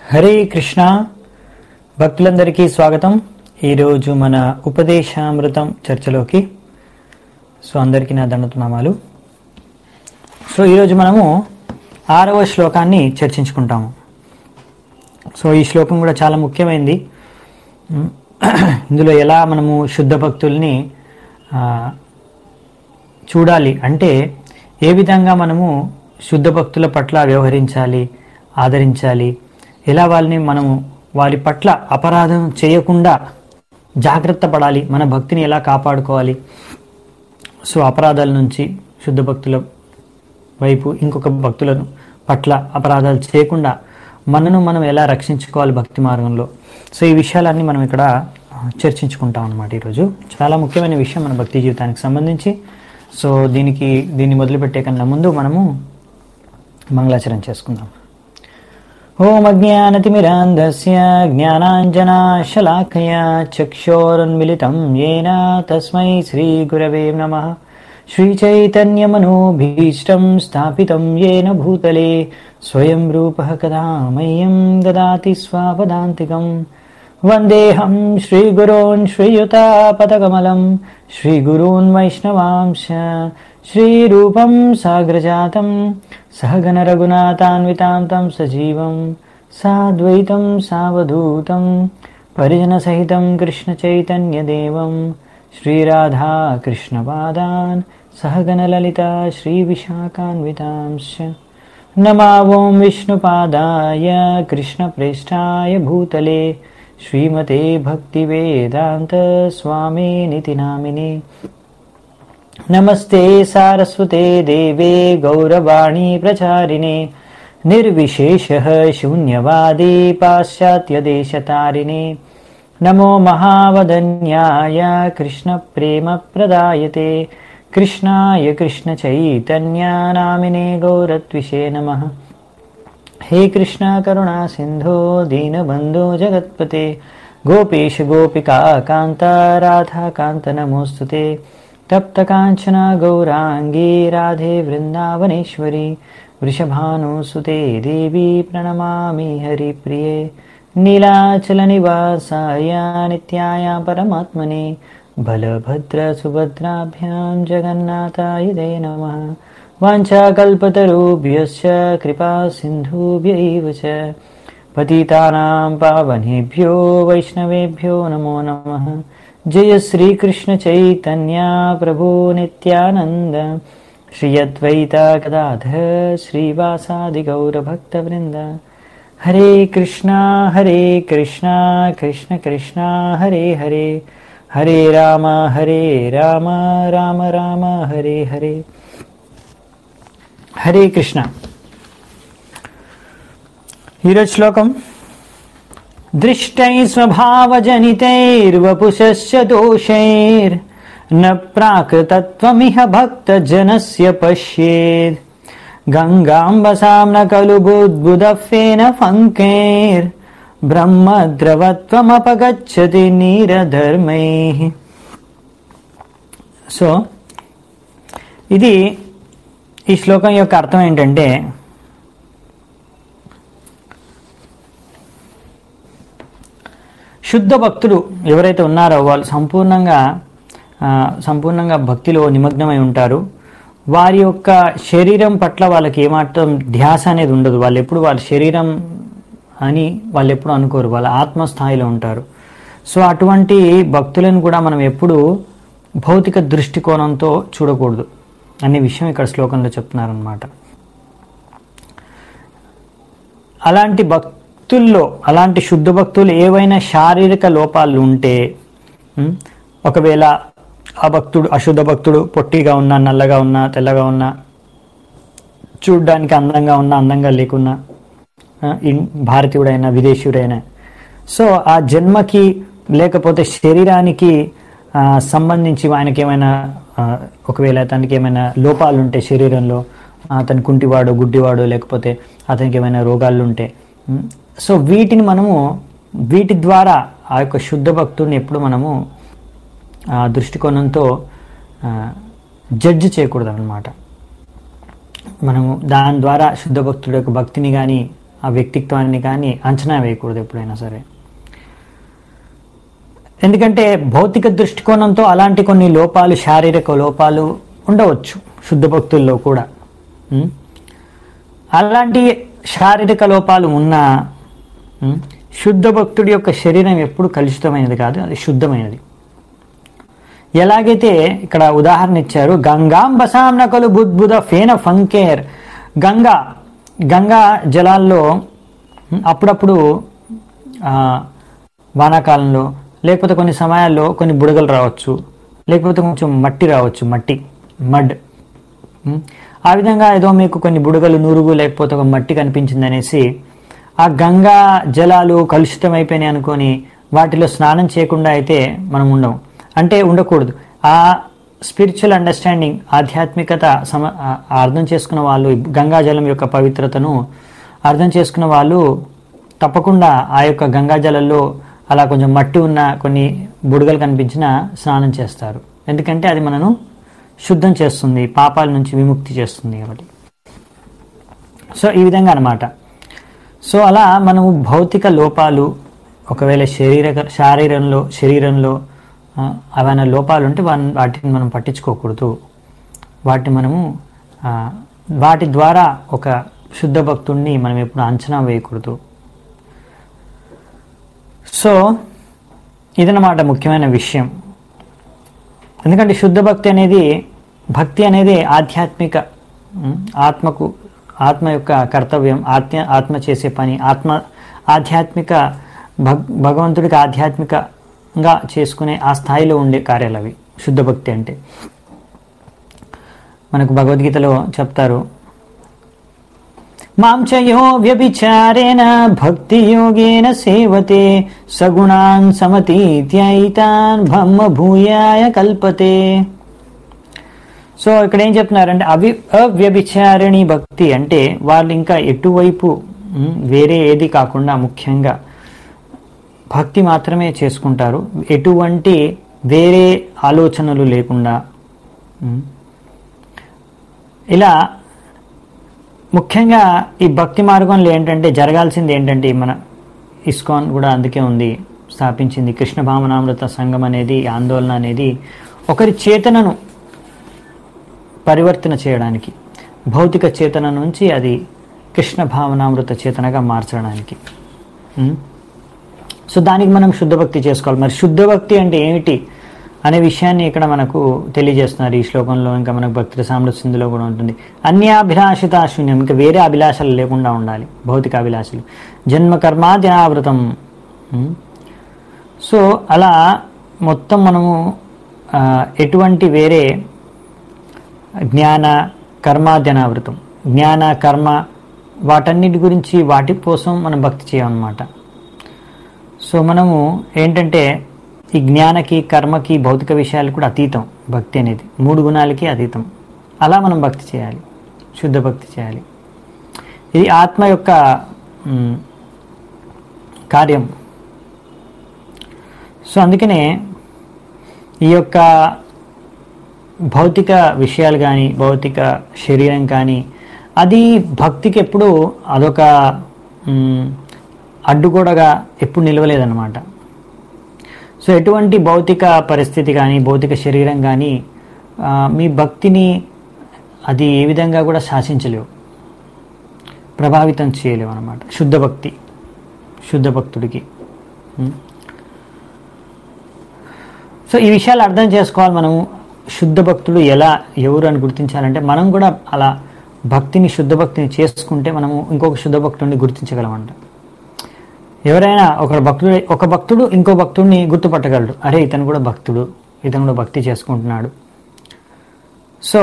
హరే కృష్ణ భక్తులందరికీ స్వాగతం ఈరోజు మన ఉపదేశామృతం చర్చలోకి సో అందరికీ నా దండతునామాలు సో ఈరోజు మనము ఆరవ శ్లోకాన్ని చర్చించుకుంటాము సో ఈ శ్లోకం కూడా చాలా ముఖ్యమైనది ఉమ్, ఇందులో ఎలా మనము శుద్ధ భక్తుల్ని ఆ, చూడాలి అంటే ఏ విధంగా మనము శుద్ధ భక్తుల పట్ల వ్యవహరించాలి ఆదరించాలి ఎలా వాళ్ళని మనము వారి పట్ల అపరాధం చేయకుండా జాగ్రత్త పడాలి మన భక్తిని ఎలా కాపాడుకోవాలి సో అపరాధాల నుంచి శుద్ధ భక్తుల వైపు ఇంకొక భక్తులను పట్ల అపరాధాలు చేయకుండా మనను మనం ఎలా రక్షించుకోవాలి భక్తి మార్గంలో సో ఈ విషయాలన్నీ మనం ఇక్కడ ఆ, చర్చించుకుంటాం అన్నమాట ఈరోజు చాలా ముఖ్యమైన విషయం మన భక్తి జీవితానికి సంబంధించి సో దీనికి దీన్ని మొదలుపెట్టే కన్నా ముందు మనము మంగళాచరణ చేసుకుందాం ఓం అజ్ఞానతిమిరాంధస్య జ్ఞానాంజనాశలాకయా చక్షోరున్మిలితం येन తస్మై శ్రీగురవే నమః श्रीचैतन्यमनोभीष्टं स्थापितं येन भूतले स्वयं रूपः कदा मह्यं ददाति स्वापदान्तिकम् वन्देऽहं श्रीगुरोन् श्रीयुतापदकमलं श्रीगुरून् वैष्णवांश श्रीरूपं साग्रजातं सहगणरघुनाथान्वितां तं सजीवं साद्वैतं सावधूतं परिजनसहितं कृष्णचैतन्यदेवं श्रीराधा कृष्णपादान् सहगणललिता श्रीविशाखान्वितांश्च नमावों विष्णुपादाय कृष्णप्रेष्ठाय भूतले श्रीमते भक्तिवेदान्त स्वामिनिति नामिने नमस्ते सारस्वते देवे गौरवाणी प्रचारिणे निर्विशेषः शून्यवादी पाश्चात्यदेशतारिणे नमो महावदन्याय कृष्णप्रेमप्रदायते कृष्णाय कृष्णचैतन्यानामिने गौरत्विषे नमः हे कृष्ण करुणा सिन्धो दीनबन्धो जगत्पते गोपेश गोपिका कान्त राधा कान्त नमोऽस्तु ते तप्तकाञ्चना गौराङ्गी राधे वृन्दावनेश्वरी वृषभानुसुते देवी प्रणमामि हरिप्रिये नीलाचलनिवासाय नित्याय परमात्मने बलभद्रसुभद्राभ्यां जगन्नाथाय ते नमः वाञ्छाकल्पतरुभ्यश्च कृपा सिन्धुभ्य एव च पतितानां पावनेभ्यो वैष्णवेभ्यो नमो नमः जय श्रीकृष्णचैतन्या प्रभो नित्यानन्द श्री अद्वैता गदाधर श्रीवासादिगौरभक्तवृन्द हरे कृष्णा हरे कृष्णा कृष्ण कृष्णा हरे हरे हरे राम हरे राम राम राम हरे हरे హరే కృష్ణ ఈరోజు శ్లోకం దృష్టై స్వభావజనితైర్వపుషశ్చ దోషైర్ న ప్రాకృతత్వమిహ భక్తజనస్య పశ్యేద్ గంగాంబసాం న ఖలు బుద్బుదఫేన ఫంకైర్ బ్రహ్మద్రవత్వమపగచ్చతి నీరధర్మై సో ఇది ఈ శ్లోకం యొక్క అర్థం ఏంటంటే శుద్ధ భక్తులు ఎవరైతే ఉన్నారో వాళ్ళు సంపూర్ణంగా ఆ, సంపూర్ణంగా భక్తిలో నిమగ్నమై ఉంటారు వారి యొక్క శరీరం పట్ల వాళ్ళకి ఏమాత్రం ధ్యాస అనేది ఉండదు వాళ్ళు ఎప్పుడు వాళ్ళ శరీరం అని వాళ్ళు ఎప్పుడు అనుకోరు వాళ్ళ ఆత్మస్థాయిలో ఉంటారు సో అటువంటి భక్తులను కూడా మనం ఎప్పుడు భౌతిక దృష్టికోణంతో చూడకూడదు అనే విషయం ఇక్కడ శ్లోకంలో చెప్తున్నారనమాట అలాంటి భక్తుల్లో అలాంటి శుద్ధ భక్తులు ఏవైనా శారీరక లోపాలు ఉంటే ఉం, ఒకవేళ ఆ భక్తుడు అశుద్ధ భక్తుడు పొట్టిగా ఉన్నా నల్లగా ఉన్నా తెల్లగా ఉన్నా చూడ్డానికి అందంగా ఉన్నా అందంగా లేకున్నా ఆ, ఇన్- భారతీయుడైనా విదేశీయుడైనా సో ఆ జన్మకి లేకపోతే శరీరానికి ఆ, సంబంధించి ఆయనకి ఏమైనా ఆ, ఒకవేళ తనకి ఏమైనా లోపాలు ఉంటే శరీరంలో అతని కుంటివాడు గుడ్డివాడు లేకపోతే అతనికి ఏమైనా రోగాలు ఉంటే ఉమ్, సో వీటిని మనము వీటి ద్వారా ఆ యొక్క శుద్ధ భక్తుడిని ఎప్పుడు మనము ఆ దృష్టికోణంతో జడ్జి చేయకూడదు అనమాట మనము దాని ద్వారా శుద్ధ భక్తుడి యొక్క భక్తిని కానీ ఆ వ్యక్తిత్వాన్ని కానీ అంచనా వేయకూడదు ఎప్పుడైనా సరే ఎందుకంటే భౌతిక దృష్టికోణంతో అలాంటి కొన్ని లోపాలు శారీరక లోపాలు ఉండవచ్చు శుద్ధ భక్తుల్లో కూడా ఉం? అలాంటి శారీరక లోపాలు ఉన్నా ఉం, శుద్ధ భక్తుడి యొక్క శరీరం ఎప్పుడు కలుషితమైనది కాదు అది శుద్ధమైనది ఎలాగైతే ఇక్కడ ఉదాహరణ ఇచ్చారు గంగాం బసాం నకలు బుద్బుద ఫేన ఫంకేర్ గంగా గంగా జలాల్లో ఉం, అప్పుడప్పుడు ఆ, వానాకాలంలో లేకపోతే కొన్ని సమయాల్లో కొన్ని బుడగలు రావచ్చు లేకపోతే కొంచెం మట్టి రావచ్చు మట్టి మడ్ ఉం? ఆ విధంగా ఏదో మీకు కొన్ని బుడగలు నూరుగు లేకపోతే ఒక మట్టి కనిపించింది అనేసి ఆ గంగా జలాలు కలుషితం అయిపోయినాయి అనుకొని వాటిలో స్నానం చేయకుండా అయితే మనం ఉండము అంటే ఉండకూడదు ఆ స్పిరిచువల్ అండర్స్టాండింగ్ ఆధ్యాత్మికత సమ ఆ- ఆ అర్థం చేసుకున్న వాళ్ళు ఈ గంగా జలం యొక్క పవిత్రతను అర్థం చేసుకున్న వాళ్ళు తప్పకుండా ఆ యొక్క గంగా జలంలో అలా కొంచెం మట్టి ఉన్న కొన్ని బుడగలు కనిపించినా స్నానం చేస్తారు ఎందుకంటే అది మనను శుద్ధం చేస్తుంది పాపాల నుంచి విముక్తి చేస్తుంది కాబట్టి సో ఈ విధంగా అన్నమాట సో అలా మనము భౌతిక లోపాలు ఒకవేళ శరీర శారీరంలో శరీరంలో ఆ, ఏమైనా లోపాలు ఉంటే వాన్- వాటిని మనం పట్టించుకోకూడదు వాటిని మనము ఆ, వాటి ద్వారా ఒక శుద్ధ భక్తుణ్ణి మనం ఎప్పుడు అంచనా వేయకూడదు సో ఇదన్నమాట ముఖ్యమైన విషయం ఎందుకంటే శుద్ధ భక్తి అనేది భక్తి అనేది ఆధ్యాత్మిక ఉమ్, ఆత్మకు ఆత్మ యొక్క కర్తవ్యం ఆత్మ ఆత్మ చేసే పని ఆత్మ ఆధ్యాత్మిక భగ్ భగవంతుడికి ఆధ్యాత్మికంగా చేసుకునే ఆ స్థాయిలో ఉండే కార్యాలు అవి శుద్ధ భక్తి అంటే మనకు భగవద్గీతలో చెప్తారు మాం చ యో వ్యభిచారేణ భక్తి యోగేన సేవతే సగుణాన్ సమతీత్యైతాన్ బ్రహ్మ భూయాయ కల్పతే సో ఇక్కడ ఏం చెప్తున్నారంటే అవి అవ్యభిచారిణి భక్తి అంటే వాళ్ళు ఇంకా ఎటువైపు ఉమ్, వేరే ఏది కాకుండా ముఖ్యంగా భక్తి మాత్రమే చేసుకుంటారు ఎటువంటి వేరే ఆలోచనలు లేకుండా ఉమ్, ఇలా ముఖ్యంగా ఈ భక్తి మార్గంలో ఏంటంటే జరగాల్సింది ఏంటంటే మన ఇస్కాన్ కూడా అందుకే ఉంది స్థాపించింది కృష్ణ భావనామృత సంఘం అనేది ఈ ఆందోళన అనేది ఒకరి చేతనను పరివర్తన చేయడానికి భౌతిక చేతన నుంచి అది కృష్ణ భావనామృత చేతనగా మార్చడానికి ఉం? సో దానికి మనం శుద్ధ భక్తి చేసుకోవాలి మరి శుద్ధ భక్తి అంటే ఏమిటి అనే విషయాన్ని ఇక్కడ మనకు తెలియజేస్తున్నారు ఈ శ్లోకంలో ఇంకా మనకు భక్తి సామరస్యంలో కూడా ఉంటుంది అన్యాభిలాషిత శూన్యం ఇంకా వేరే అభిలాషలు లేకుండా ఉండాలి భౌతిక అభిలాషలు జన్మ కర్మాద్యావృతం ఉం? సో అలా మొత్తం మనము ఆ, ఎటువంటి వేరే జ్ఞాన కర్మాధ్యనావృతం జ్ఞాన కర్మ వాటన్నిటి గురించి వాటి కోసం మనం భక్తి చేయమన్నమాట సో మనము ఏంటంటే ఈ జ్ఞానకి కర్మకి భౌతిక విషయాలు కూడా అతీతం భక్తి అనేది మూడు గుణాలకి అతీతం అలా మనం భక్తి చేయాలి శుద్ధ భక్తి చేయాలి ఇది ఆత్మ యొక్క మ్, కార్యం సో అందుకనే ఈ యొక్క భౌతిక విషయాలు కానీ భౌతిక శరీరం కానీ అది భక్తికి ఎప్పుడు అదొక మ్, అడ్డుగోడగా ఎప్పుడు నిలవలేదన్నమాట సో ఎటువంటి భౌతిక పరిస్థితి కానీ భౌతిక శరీరం కానీ ఆ, మీ భక్తిని అది ఏ విధంగా కూడా శాసించలేవు ప్రభావితం చేయలేవు అనమాట శుద్ధ భక్తి శుద్ధ భక్తుడికి ఉం? సో ఈ విషయాలు అర్థం చేసుకోవాలి మనము శుద్ధ భక్తుడు ఎలా ఎవరు అని గుర్తించాలంటే మనం కూడా అలా భక్తిని శుద్ధ భక్తిని చేసుకుంటే మనము ఇంకొక శుద్ధ భక్తుడిని గుర్తించగలమంట ఎవరైనా ఒక భక్తుడు ఒక భక్తుడు ఇంకో భక్తుడిని గుర్తుపట్టగలడు అరే ఇతను కూడా భక్తుడు ఇతను కూడా భక్తి చేసుకుంటున్నాడు సో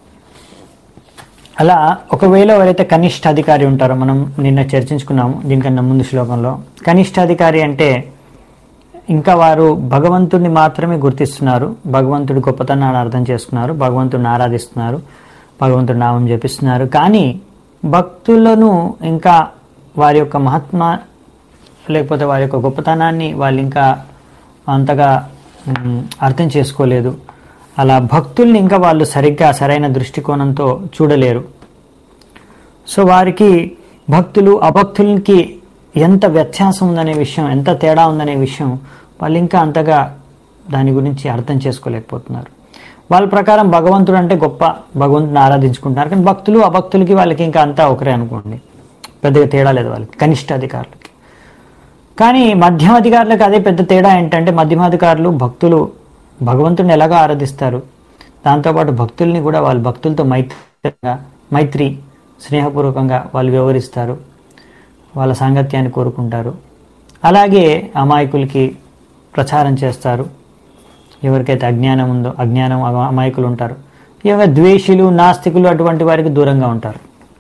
అలా ఒకవేళ ఎవరైతే కనిష్ట అధికారి ఉంటారో మనం నిన్న చర్చించుకున్నాము దీనికన్నా ముందు శ్లోకంలో కనిష్ట అధికారి అంటే ఇంకా వారు భగవంతుడిని మాత్రమే గుర్తిస్తున్నారు భగవంతుడి గొప్పతనాన్ని అర్థం చేసుకున్నారు భగవంతుడిని ఆరాధిస్తున్నారు భగవంతుడి నామం జపిస్తున్నారు కానీ భక్తులను ఇంకా వారి యొక్క మహాత్మా లేకపోతే వారి యొక్క గొప్పతనాన్ని వాళ్ళు ఇంకా అంతగా మ్, అర్థం చేసుకోలేదు అలా భక్తుల్ని ఇంకా వాళ్ళు సరిగ్గా సరైన దృష్టికోణంతో చూడలేరు సో వారికి భక్తులు అభక్తులకి ఎంత వ్యత్యాసం ఉందనే విషయం ఎంత తేడా ఉందనే విషయం వాళ్ళు ఇంకా అంతగా దాని గురించి అర్థం చేసుకోలేకపోతున్నారు వాళ్ళ ప్రకారం భగవంతుడు అంటే గొప్ప భగవంతుని ఆరాధించుకుంటున్నారు కానీ భక్తులు అభక్తులకి వాళ్ళకి ఇంకా అంతా ఒకరే అనుకోండి పెద్దగా తేడా లేదు వాళ్ళకి కనిష్ట అధికారులకి కానీ మధ్యమ అధికారులకు అదే పెద్ద తేడా ఏంటంటే మధ్యమాధికారులు భక్తులు భగవంతుని ఎలాగో ఆరాధిస్తారు దాంతోపాటు భక్తుల్ని కూడా వాళ్ళ భక్తులతో మైత్రిగా మైత్రి స్నేహపూర్వకంగా వాళ్ళు వ్యవహరిస్తారు వాళ్ళ సాంగత్యాన్ని కోరుకుంటారు అలాగే అమాయకులకి ప్రచారం చేస్తారు ఎవరికైతే అజ్ఞానం ఉందో అజ్ఞానం అమ- అమాయకులు ఉంటారు ఇక ద్వేషులు నాస్తికులు అటువంటి వారికి దూరంగా ఉంటారు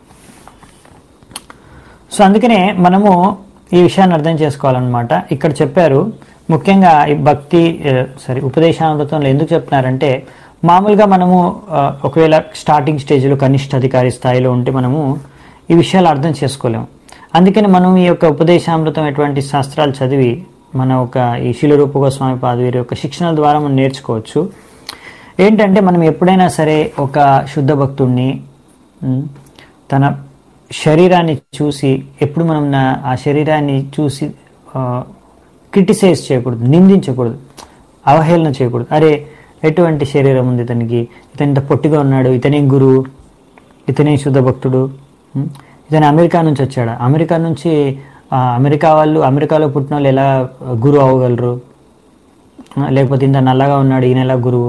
సో అందుకనే మనము ఈ విషయాన్ని అర్థం చేసుకోవాలన్నమాట ఇక్కడ చెప్పారు ముఖ్యంగా ఈ భక్తి సారీ ఉపదేశామృతంలో ఎందుకు చెప్తున్నారంటే మామూలుగా మనము ఆ, ఒకవేళ స్టార్టింగ్ స్టేజ్లో కనిష్ట అధికారి స్థాయిలో ఉంటే మనము ఈ విషయాలు అర్థం చేసుకోలేము అందుకని మనం ఈ యొక్క ఉపదేశామృతం ఎటువంటి శాస్త్రాలు చదివి మన ఒక ఈ శిలరూప గోస్వామి పాదవీరి యొక్క శిక్షణ ద్వారా మనం నేర్చుకోవచ్చు ఏంటంటే మనం ఎప్పుడైనా సరే ఒక శుద్ధ భక్తుడిని ఉమ్, తన శరీరాన్ని చూసి ఎప్పుడు మనం నా- ఆ శరీరాన్ని చూసి క్రిటిసైజ్ చేయకూడదు నిందించకూడదు అవహేళన చేయకూడదు అరే ఎటువంటి శరీరం ఉంది ఇతనికి ఇతను ఇంత పొట్టిగా ఉన్నాడు ఇతనేం గురువు ఇతనే శుద్ధ భక్తుడు ఉమ్, ఇతను అమెరికా నుంచి వచ్చాడు అమెరికా నుంచి ఆ, అమెరికా వాళ్ళు అమెరికాలో పుట్టిన వాళ్ళు ఎలా గురువు అవ్వగలరు ఆ, లేకపోతే ఇంత నల్లగా ఉన్నాడు ఈయన ఎలా గురువు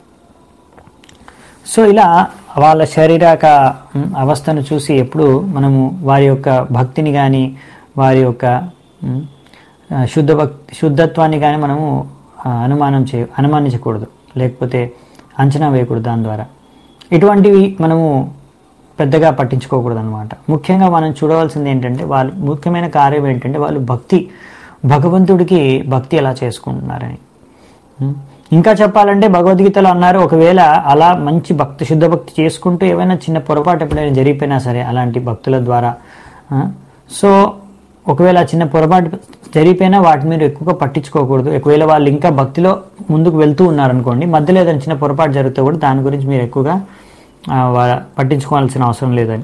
సో ఇలా వాళ్ళ శారీరక ఉమ్, అవస్థను చూసి ఎప్పుడు మనము వారి యొక్క భక్తిని కానీ వారి యొక్క ఉమ్, ఆ, శుద్ధ భక్తి శుద్ధత్వాన్ని కానీ మనము ఆ, అనుమానం చే అనుమానించకూడదు లేకపోతే అంచనా వేయకూడదు దాని ద్వారా ఇటువంటివి మనము పెద్దగా పట్టించుకోకూడదు అనమాట ముఖ్యంగా మనం చూడవలసింది ఏంటంటే వాళ్ళు ముఖ్యమైన కార్యం ఏంటంటే వాళ్ళు భక్తి భగవంతుడికి భక్తి ఎలా చేసుకుంటున్నారని ఉం? ఇంకా చెప్పాలంటే భగవద్గీతలో అన్నారు ఒకవేళ అలా మంచి భక్తి శుద్ధ భక్తి చేసుకుంటూ ఏమైనా చిన్న పొరపాటు ఎప్పుడైనా జరిగిపోయినా సరే అలాంటి భక్తుల ద్వారా ఆ, సో ఒకవేళ ఆ చిన్న పొరపాటు జరిగిపోయినా వాటిని మీరు ఎక్కువగా పట్టించుకోకూడదు ఒకవేళ వాళ్ళు ఇంకా భక్తిలో ముందుకు వెళ్తూ ఉన్నారనుకోండి మధ్యలో ఏదైనా చిన్న పొరపాటు జరిగితే కూడా దాని గురించి మీరు ఎక్కువగా ఆ, వా- పట్టించుకోవాల్సిన అవసరం లేదని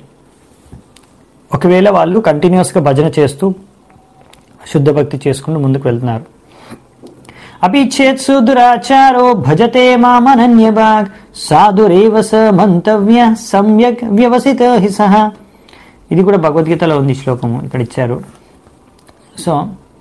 ఒకవేళ వాళ్ళు కంటిన్యూస్గా భజన చేస్తూ శుద్ధ భక్తి చేసుకుంటూ ముందుకు వెళ్తున్నారు అపి చేత్సు దురాచారో భజతే మామనన్యభాగ్ సాధురేవ స మంతవ్య సమ్యక్ వ్యవసిత హి సహ ఇది కూడా భగవద్గీతలో ఉంది ఈ శ్లోకము ఇక్కడ ఇచ్చారు సో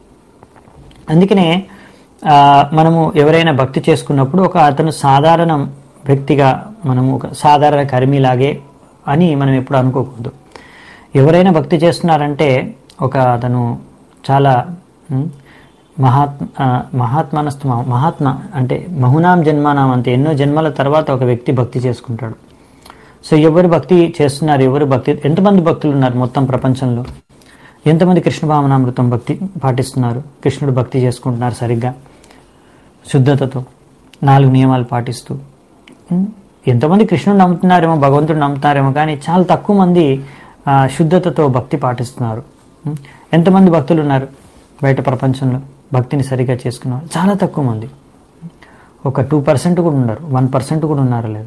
అందుకనే ఆ, మనము ఎవరైనా భక్తి చేసుకున్నప్పుడు ఒక అతను సాధారణ వ్యక్తిగా మనము ఒక సాధారణ కర్మిలాగే అని మనం ఎప్పుడు అనుకోకూడదు ఎవరైనా భక్తి చేస్తున్నారంటే ఒక అతను చాలా ఉమ్, మహాత్మ ఆ, మహాత్మానస్తు మహాత్మ అంటే మహునాం జన్మానాం అంటే ఎన్నో జన్మల తర్వాత ఒక వ్యక్తి భక్తి చేసుకుంటాడు సో ఎవరు భక్తి చేస్తున్నారు ఎవరు భక్తి ఎంతమంది భక్తులు ఉన్నారు మొత్తం ప్రపంచంలో ఎంతమంది కృష్ణ భావనామృతం భక్తి పాటిస్తున్నారు కృష్ణుడు భక్తి చేసుకుంటున్నారు సరిగ్గా శుద్ధతతో నాలుగు నియమాలు పాటిస్తూ ఉం? ఎంతమంది కృష్ణుడు నమ్ముతున్నారేమో భగవంతుడు నమ్ముతున్నారేమో కానీ చాలా తక్కువ మంది ఆ, శుద్ధతతో భక్తి పాటిస్తున్నారు ఉం? ఎంతమంది భక్తులు ఉన్నారు బయట ప్రపంచంలో భక్తిని సరిగ్గా చేసుకున్నారు చాలా తక్కువ మంది ఒక టూ పర్సెంట్ కూడా ఉన్నారు వన్ పర్సెంట్ కూడా ఉన్నారు లేదు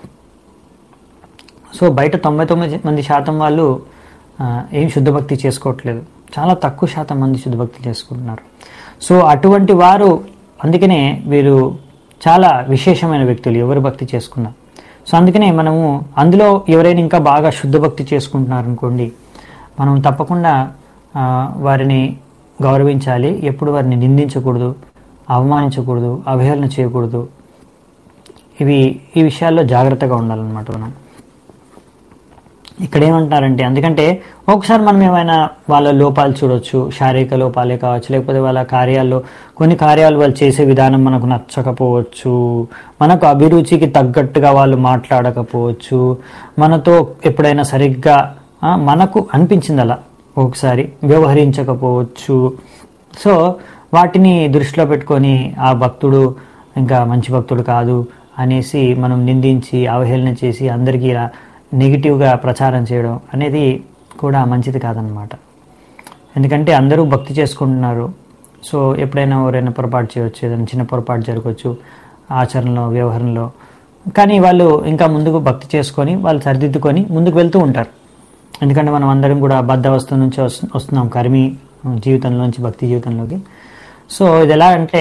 సో బయట తొంభై తొమ్మిది మంది శాతం వాళ్ళు ఆ, ఏం శుద్ధ భక్తి చేసుకోవట్లేదు చాలా తక్కువ శాతం మంది శుద్ధ భక్తి చేసుకుంటున్నారు సో అటువంటి వారు అందుకనే వీరు చాలా విశేషమైన వ్యక్తులు ఎవరు భక్తి చేసుకున్నా సో అందుకనే మనము అందులో ఎవరైనా ఇంకా బాగా శుద్ధ భక్తి చేసుకుంటున్నారు అనుకోండి మనం తప్పకుండా ఆ, వారిని గౌరవించాలి ఎప్పుడు వారిని నిందించకూడదు అవమానించకూడదు అవహేళన చేయకూడదు ఇవి ఈ విషయాల్లో జాగ్రత్తగా ఉండాలన్నమాట మనం ఇక్కడ ఏమంటున్నారంటే ఎందుకంటే ఒకసారి మనం ఏమైనా వాళ్ళ లోపాలు చూడొచ్చు శారీరక లోపాలే కావచ్చు లేకపోతే వాళ్ళ కార్యాల్లో కొన్ని కార్యాలు వాళ్ళు చేసే విధానం మనకు నచ్చకపోవచ్చు మనకు అభిరుచికి తగ్గట్టుగా వాళ్ళు మాట్లాడకపోవచ్చు మనతో ఎప్పుడైనా సరిగ్గా ఆ, మనకు అనిపించింది అలా ఒకసారి వ్యవహరించకపోవచ్చు సో వాటిని దృష్టిలో పెట్టుకొని ఆ భక్తుడు ఇంకా మంచి భక్తుడు కాదు అనేసి మనం నిందించి అవహేళన చేసి అందరికీ ఇలా నెగిటివ్గా ప్రచారం చేయడం అనేది కూడా మంచిది కాదనమాట ఎందుకంటే అందరూ భక్తి చేసుకుంటున్నారు సో ఎప్పుడైనా ఎవరైనా పొరపాటు చేయవచ్చు ఏదైనా చిన్న పొరపాటు జరగవచ్చు ఆచరణలో వ్యవహారంలో కానీ వాళ్ళు ఇంకా ముందుకు భక్తి చేసుకొని వాళ్ళు సరిదిద్దుకొని ముందుకు వెళ్తూ ఉంటారు ఎందుకంటే మనం అందరం కూడా బద్ధవస్థ నుంచి వస్తు- వస్తున్నాం కర్మి జీవితంలోంచి భక్తి జీవితంలోకి సో ఇది ఎలా అంటే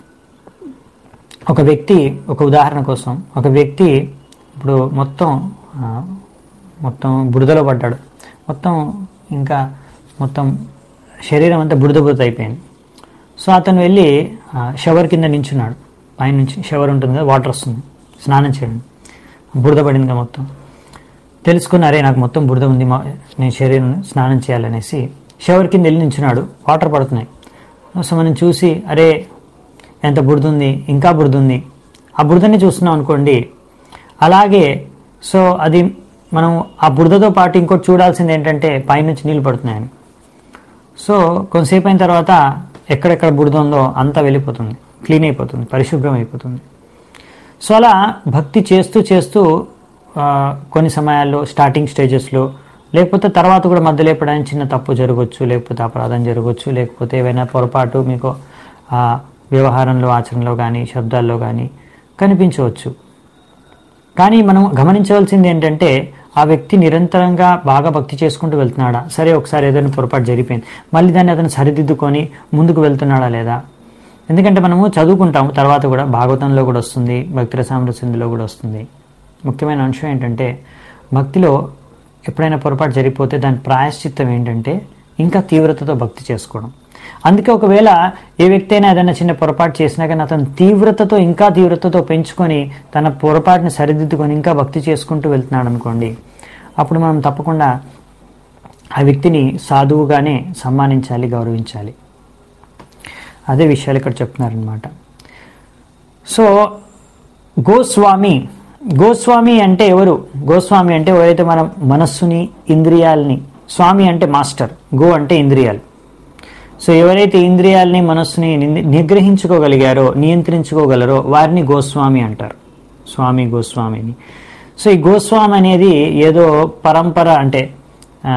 ఒక వ్యక్తి ఒక ఉదాహరణ కోసం ఒక వ్యక్తి ఇప్పుడు మొత్తం ఆ, మొత్తం బురదలో పడ్డాడు మొత్తం ఇంకా మొత్తం శరీరం అంతా బురద బురద అయిపోయింది సో అతను వెళ్ళి ఆ, షవర్ కింద నించున్నాడు పైనుంచి షవర్ ఉంటుంది కదా వాటర్ వస్తుంది స్నానం చేయడం బురద పడింది మొత్తం తెలుసుకుని అరే నాకు మొత్తం బురద ఉంది మా నేను శరీరం స్నానం చేయాలనేసి షవర్ కింద వెళ్ళి నించున్నాడు వాటర్ పడుతున్నాయి సో మనం చూసి అరే ఎంత బురద ఉంది ఇంకా బురద ఉంది ఆ బురదని చూస్తున్నాం అనుకోండి అలాగే సో అది మనం ఆ బురదతో పాటు ఇంకోటి చూడాల్సింది ఏంటంటే పైనుంచి నీళ్ళు పడుతున్నాయని సో కొంతసేపు అయిన తర్వాత ఎక్కడెక్కడ బురద ఉందో అంతా వెళ్ళిపోతుంది క్లీన్ అయిపోతుంది పరిశుభ్రం అయిపోతుంది సో అలా భక్తి చేస్తూ చేస్తూ ఆ, కొన్ని సమయాల్లో స్టార్టింగ్ స్టేజెస్లో లేకపోతే తర్వాత కూడా మధ్యలో ఎప్పుడైనా చిన్న తప్పు జరగవచ్చు లేకపోతే అపరాధం జరగవచ్చు లేకపోతే ఏవైనా పొరపాటు మీకు ఆ వ్యవహారంలో ఆచరణలో కానీ శబ్దాల్లో కానీ కనిపించవచ్చు కానీ మనం గమనించవలసింది ఏంటంటే ఆ వ్యక్తి నిరంతరంగా బాగా భక్తి చేసుకుంటూ వెళ్తున్నాడా సరే ఒకసారి ఏదైనా పొరపాటు జరిగిపోయింది మళ్ళీ దాన్ని అతను సరిదిద్దుకొని ముందుకు వెళ్తున్నాడా లేదా ఎందుకంటే మనము చదువుకుంటాము తర్వాత కూడా భాగవతంలో కూడా వస్తుంది భక్తి రసామృసిందులో కూడా వస్తుంది ముఖ్యమైన అంశం ఏంటంటే భక్తిలో ఎప్పుడైనా పొరపాటు జరిగిపోతే దాని ప్రాయశ్చిత్తం ఏంటంటే ఇంకా తీవ్రతతో భక్తి చేసుకోవడం అందుకే ఒకవేళ ఏ వ్యక్తి అయినా ఏదైనా చిన్న పొరపాటు చేసినా కానీ అతను తీవ్రతతో ఇంకా తీవ్రతతో పెంచుకొని తన పొరపాటుని సరిదిద్దుకొని ఇంకా భక్తి చేసుకుంటూ వెళ్తున్నాడు అనుకోండి అప్పుడు మనం తప్పకుండా ఆ వ్యక్తిని సాధువుగానే సన్మానించాలి గౌరవించాలి అదే విషయాలు ఇక్కడ చెప్తున్నారనమాట సో గోస్వామి గోస్వామి అంటే ఎవరు గోస్వామి అంటే ఎవరైతే మనం మనస్సుని ఇంద్రియాలని స్వామి అంటే మాస్టర్ గో అంటే ఇంద్రియాలు సో ఎవరైతే ఇంద్రియాలని మనస్సుని ని- నిగ్రహించుకోగలిగారో నియంత్రించుకోగలరో వారిని గోస్వామి అంటారు స్వామి గోస్వామిని సో ఈ గోస్వామి అనేది ఏదో పరంపర అంటే ఆ,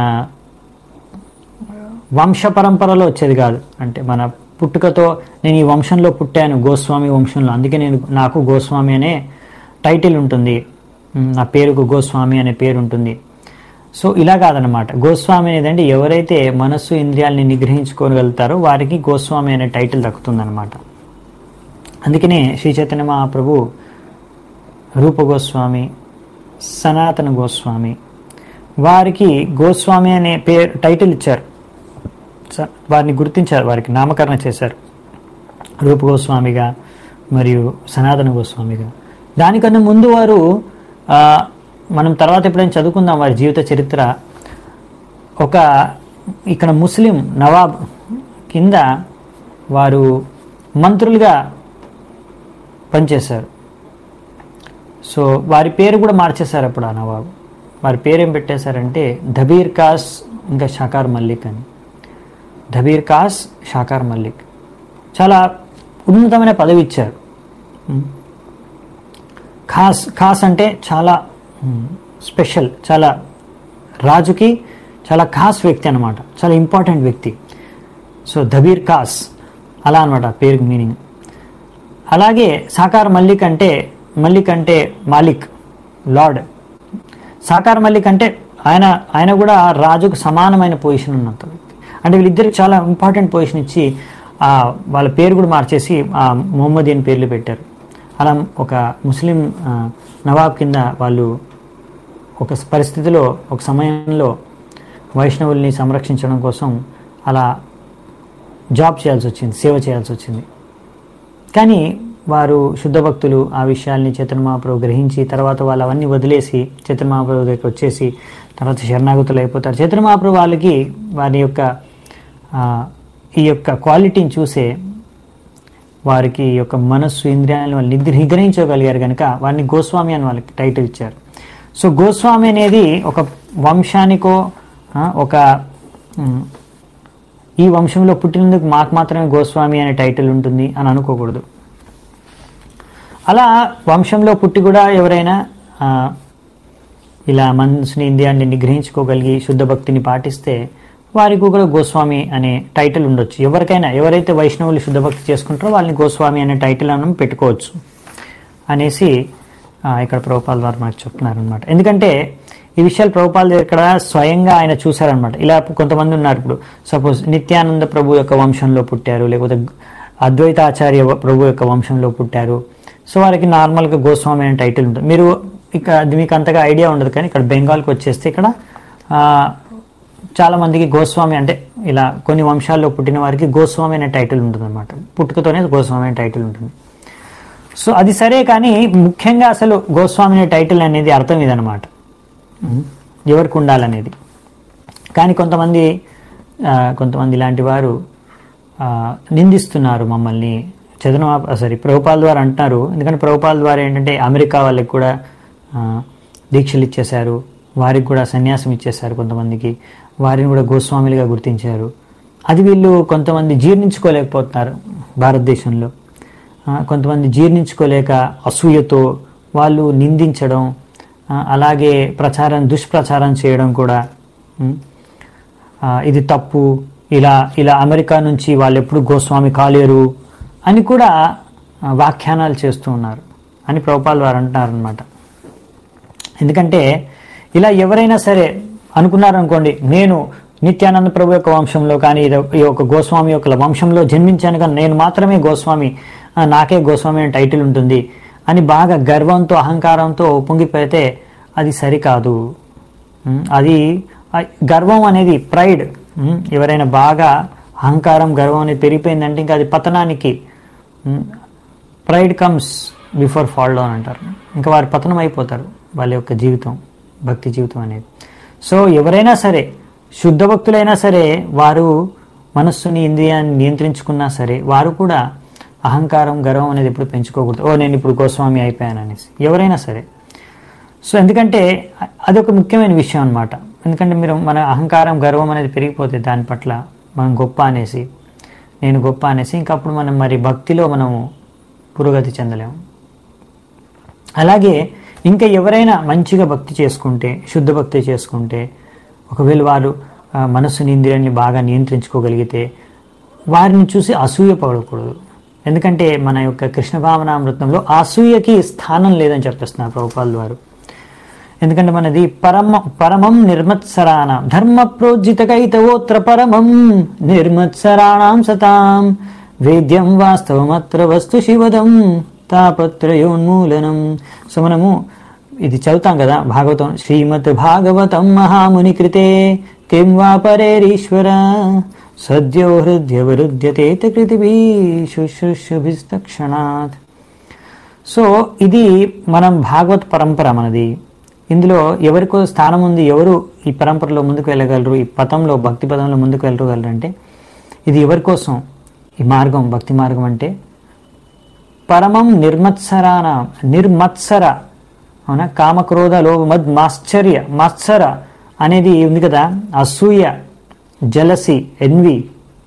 వంశ పరంపరలో వచ్చేది కాదు అంటే మన పుట్టుకతో నేను ఈ వంశంలో పుట్టాను గోస్వామి వంశంలో అందుకే నేను నాకు గోస్వామి అనే టైటిల్ ఉంటుంది ఉమ్, నా పేరుకు గోస్వామి అనే పేరు ఉంటుంది సో ఇలా కాదనమాట గోస్వామి అనేది అంటే ఎవరైతే మనస్సు ఇంద్రియాలని నిగ్రహించుకోగలుగుతారో వారికి గోస్వామి అనే టైటిల్ దక్కుతుందన్నమాట అందుకనే శ్రీ చైతన్య మహాప్రభు రూప గోస్వామి సనాతన గోస్వామి వారికి గోస్వామి అనే పేరు టైటిల్ ఇచ్చారు స- వారిని గుర్తించారు వారికి నామకరణ చేశారు రూప గోస్వామిగా మరియు సనాతన గోస్వామిగా దానికన్నా ముందు వారు ఆ, మనం తర్వాత ఎప్పుడైనా చదువుకుందాం వారి జీవిత చరిత్ర ఒక ఇక్కడ ముస్లిం నవాబ్ కింద వారు మంత్రులుగా పనిచేశారు సో వారి పేరు కూడా మార్చేశారు అప్పుడు ఆ నవాబు వారి పేరు ఏం పెట్టేశారంటే ధబీర్ కాస్ ఇంకా షాకార్ మల్లిక్ అని ధబీర్ కాస్ షాకార్ మల్లిక్ చాలా ఉన్నతమైన పదవి ఇచ్చారు ఉమ్. ఖాస్ ఖాస్ అంటే చాలా ఉమ్, స్పెషల్ చాలా రాజుకి చాలా ఖాస్ వ్యక్తి అనమాట చాలా ఇంపార్టెంట్ వ్యక్తి సో ధబీర్ ఖాస్ అలా అనమాట పేరుకి మీనింగ్ అలాగే సాకార్ మల్లిక్ అంటే మల్లిక్ అంటే మాలిక్ లార్డ్ సాకార్ మల్లిక్ అంటే ఆయన ఆయన కూడా రాజుకు సమానమైన పొజిషన్ ఉన్నంత వ్యక్తి అంటే వీళ్ళిద్దరికి చాలా ఇంపార్టెంట్ పొజిషన్ ఇచ్చి ఆ, వాళ్ళ పేరు కూడా మార్చేసి ఆ మొహమ్మదీన్ పేర్లు పెట్టారు అలా ఒక ముస్లిం ఆ, నవాబ్ కింద వాళ్ళు ఒక పరిస్థితిలో ఒక సమయంలో వైష్ణవుల్ని సంరక్షించడం కోసం అలా జాబ్ చేయాల్సి వచ్చింది సేవ చేయాల్సి వచ్చింది కానీ వారు శుద్ధ భక్తులు ఆ విషయాల్ని చైతన్య మహాప్రభు గ్రహించి తర్వాత వాళ్ళు అవన్నీ వదిలేసి చైతన్య మహాప్రభు దగ్గరికి వచ్చేసి తర్వాత శరణాగతులు అయిపోతారు చైతన్య మహాప్రభు వాళ్ళకి వారి యొక్క ఆ, ఈ యొక్క క్వాలిటీని చూసే వారికి ఈ యొక్క మనస్సు ఇంద్రియాలను వాళ్ళు నిగ్ర నిగ్రహించగలిగారు కనుక వారిని గోస్వామి అని వాళ్ళకి టైటిల్ ఇచ్చారు సో గోస్వామి అనేది ఒక వంశానికో ఆ, ఒక ఉమ్, ఈ వంశంలో పుట్టినందుకు మాకు మాత్రమే గోస్వామి అనే టైటిల్ ఉంటుంది అని అనుకోకూడదు అలా వంశంలో పుట్టి కూడా ఎవరైనా ఆ, ఇలా మనసుని ఇంద్రియాన్ని నిగ్రహించుకోగలిగి శుద్ధ భక్తిని పాటిస్తే వారికి కూడా గోస్వామి అనే టైటిల్ ఉండొచ్చు ఎవరికైనా ఎవరైతే వైష్ణవులు శుద్ధ భక్తి చేసుకుంటారో వాళ్ళని గోస్వామి అనే టైటిల్ మనం పెట్టుకోవచ్చు అనేసి ఆ, ఇక్కడ ప్రభుపాల్ వారు మనకు చెప్తున్నారు అనమాట ఎందుకంటే ఈ విషయాలు ప్రభుపాల్ ఇక్కడ స్వయంగా ఆయన చూశారనమాట ఇలా కొంతమంది ఉన్నారు ఇప్పుడు సపోజ్ నిత్యానంద ప్రభు యొక్క వంశంలో పుట్టారు లేకపోతే అద్వైతాచార్య ప్రభు యొక్క వంశంలో పుట్టారు సో వారికి నార్మల్గా గోస్వామి అనే టైటిల్ ఉంటుంది మీరు ఇక అది మీకు అంతగా ఐడియా ఉండదు కానీ ఇక్కడ బెంగాల్కి వచ్చేస్తే ఇక్కడ ఆ, చాలా మందికి గోస్వామి అంటే ఇలా కొన్ని వంశాల్లో పుట్టిన వారికి గోస్వామి అనే టైటిల్ ఉంటుంది అనమాట పుట్టుకతోనే గోస్వామి అనే టైటిల్ ఉంటుంది సో అది సరే కానీ ముఖ్యంగా అసలు గోస్వామి అనే టైటిల్ అనేది అర్థం ఇదనమాట ఉం? ఎవరికి ఉండాలనేది కానీ కొంతమంది ఆ, కొంతమంది ఇలాంటి వారు ఆ, నిందిస్తున్నారు మమ్మల్ని చదన సారీ ప్రభుపాల్ ద్వారా అంటున్నారు ఎందుకంటే ప్రభుపాల్ ద్వారా ఏంటంటే అమెరికా వాళ్ళకి కూడా ఆ, దీక్షలు ఇచ్చేశారు వారికి కూడా సన్యాసం ఇచ్చేశారు కొంతమందికి వారిని కూడా గోస్వాములుగా గుర్తించారు అది వీళ్ళు కొంతమంది జీర్ణించుకోలేకపోతున్నారు భారతదేశంలో ఆ, కొంతమంది జీర్ణించుకోలేక అసూయతో వాళ్ళు నిందించడం ఆ, అలాగే ప్రచారం దుష్ప్రచారం చేయడం కూడా ఉం, ఆ, ఇది తప్పు ఇలా ఇలా అమెరికా నుంచి వాళ్ళు ఎప్పుడు గోస్వామి కాలేరు అని కూడా ఆ, వ్యాఖ్యానాలు చేస్తూ ఉన్నారు అని ప్రభుపాల్ వారు అంటున్నారు అనమాట ఎందుకంటే ఇలా ఎవరైనా సరే అనుకున్నారనుకోండి నేను నిత్యానంద ప్రభు యొక్క వంశంలో కానీ ఇది- ఈ యొక్క గోస్వామి యొక్క వంశంలో జన్మించాను కానీ నేను మాత్రమే గోస్వామి ఆ, నాకే గోస్వామి అనే టైటిల్ ఉంటుంది అని బాగా గర్వంతో అహంకారంతో పొంగిపోతే అది సరికాదు ఉమ్, అది ఆ గర్వం అనేది ప్రైడ్ ఎవరైనా బాగా అహంకారం గర్వం అనేది పెరిగిపోయిందంటే ఇంకా అది పతనానికి pride comes before fall down అంటారు ఇంకా వారు పతనం అయిపోతారు వాళ్ళ యొక్క జీవితం భక్తి జీవితం అనేది సో ఎవరైనా సరే శుద్ధ భక్తులైనా సరే వారు మనస్సుని ఇంద్రియాన్ని నియంత్రించుకున్నా సరే వారు కూడా అహంకారం గర్వం అనేది ఎప్పుడు పెంచుకోకూడదు ఓ నేను ఇప్పుడు గోస్వామి అయిపోయాను అనేసి ఎవరైనా సరే సో ఎందుకంటే అ- అదొక ముఖ్యమైన విషయం అన్నమాట ఎందుకంటే మీరు మన అహంకారం గర్వం అనేది పెరిగిపోతే దాని పట్ల మనం గొప్ప అనేసి నేను గొప్ప అనేసి ఇంకా అప్పుడు మనం మరి భక్తిలో మనము పురోగతి చెందలేము అలాగే ఇంకా ఎవరైనా మంచిగా భక్తి చేసుకుంటే శుద్ధ భక్తి చేసుకుంటే ఒకవేళ వారు ఆ, మనస్సుని ఇంద్రియాన్ని బాగా నియంత్రించుకోగలిగితే వారిని చూసి అసూయ పడకూడదు ఎందుకంటే మన యొక్క కృష్ణ భావనామృతంలో అసూయకి స్థానం లేదని చెప్పేస్తున్నారు ప్రభుపాల్ వారు ఎందుకంటే మనది పరమ పరమం నిర్మత్సరాణం ధర్మ ప్రోజ్జితకైతవోత్ర పరమం నిర్మత్సరాణం సతాం వేద్యం వాస్తవమత్ర వస్తు శివదం తాపత్రయోన్మూలనం సో మనము ఇది చదువుతాం కదా భాగవతం శ్రీమద్ భాగవతం మహాముని కృతే కిం వా పరేరీశ్వర సద్యో హృద్యవరుద్యతే కృతిభీ శుశ్రూషుభిస్తక్షణాత్ సో ఇది మనం భాగవత్ పరంపర మనది ఇందులో ఎవరికో స్థానం ఉంది ఎవరు ఈ పరంపరలో ముందుకు వెళ్ళగలరు ఈ పదంలో భక్తి పదంలో ముందుకు వెళ్ళగలరు అంటే ఇది ఎవరి కోసం ఈ మార్గం భక్తి మార్గం అంటే పరమం నిర్మత్సరాన నిర్మత్సర అవునా కామక్రోధ లోభ మద్ మాశ్చర్య మత్సర అనేది ఉంది కదా అసూయ జలసి ఎన్వి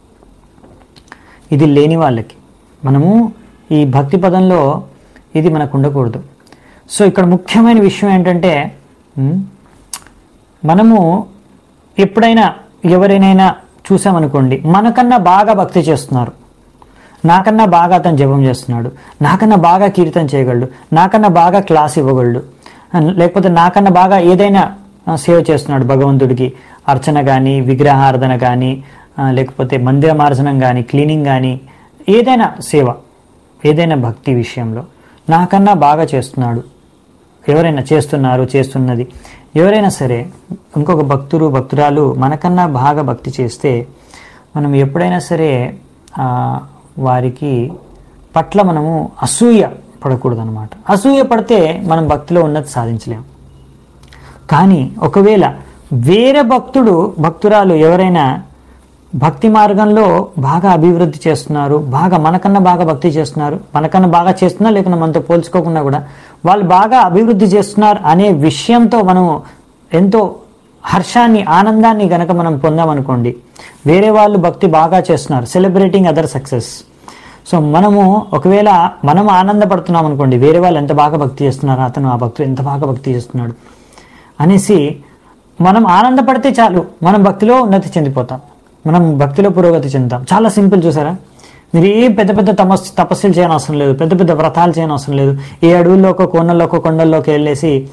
ఇది లేని వాళ్ళకి మనము ఈ భక్తి పదంలో ఇది మనకు ఉండకూడదు సో ఇక్కడ ముఖ్యమైన విషయం ఏంటంటే ఉమ్, మనము ఎప్పుడైనా ఎవరైనా చూసామనుకోండి మనకన్నా బాగా భక్తి చేస్తున్నారు నాకన్నా బాగా అతను జపం చేస్తున్నాడు నాకన్నా బాగా కీర్తన చేయగలడు నాకన్నా బాగా క్లాస్ ఇవ్వగలడు అన్- లేకపోతే నాకన్నా బాగా ఏదైనా ఆ, సేవ చేస్తున్నాడు భగవంతుడికి అర్చన కానీ విగ్రహార్థన కానీ ఆ, లేకపోతే మందిర మార్జనం కానీ క్లీనింగ్ కానీ ఏదైనా సేవ ఏదైనా భక్తి విషయంలో నాకన్నా బాగా చేస్తున్నాడు ఎవరైనా చేస్తున్నారు చేస్తున్నది ఎవరైనా సరే ఇంకొక భక్తుడు భక్తురాలు మనకన్నా బాగా భక్తి చేస్తే మనం ఎప్పుడైనా సరే ఆ, వారికి పట్ల మనము అసూయ పడకూడదు అనమాట అసూయ పడితే మనం భక్తిలో ఉన్నతి సాధించలేము కానీ ఒకవేళ వేరే భక్తుడు భక్తురాలు ఎవరైనా భక్తి మార్గంలో బాగా అభివృద్ధి చేస్తున్నారు బాగా మనకన్నా బాగా భక్తి చేస్తున్నారు మనకన్నా బాగా చేస్తున్నారు లేకుండా మనతో పోల్చుకోకుండా కూడా వాళ్ళు బాగా అభివృద్ధి చేస్తున్నారు అనే విషయంతో మనము ఎంతో హర్షాన్ని ఆనందాన్ని గనక మనం పొందామనుకోండి వేరే వాళ్ళు భక్తి బాగా చేస్తున్నారు సెలబ్రేటింగ్ అదర్ సక్సెస్ సో మనము ఒకవేళ మనం ఆనందపడుతున్నాం అనుకోండి వేరే వాళ్ళు ఎంత బాగా భక్తి చేస్తున్నారు అతను ఆ భక్తుడు ఎంత బాగా భక్తి చేస్తున్నాడు అనేసి మనం ఆనందపడితే చాలు మనం భక్తిలో ఉన్నతి చెందిపోతాం మనం భక్తిలో పురోగతి చెందుతాం చాలా సింపుల్ చూసారా మీరు ఏ పెద్ద పెద్ద తమస్ తపస్సులు చేయని అవసరం లేదు పెద్ద పెద్ద వ్రతాలు చేయని అవసరం లేదు ఏ అడవుల్లోకో కోనల్లోకో కొండల్లోకి వెళ్ళేసి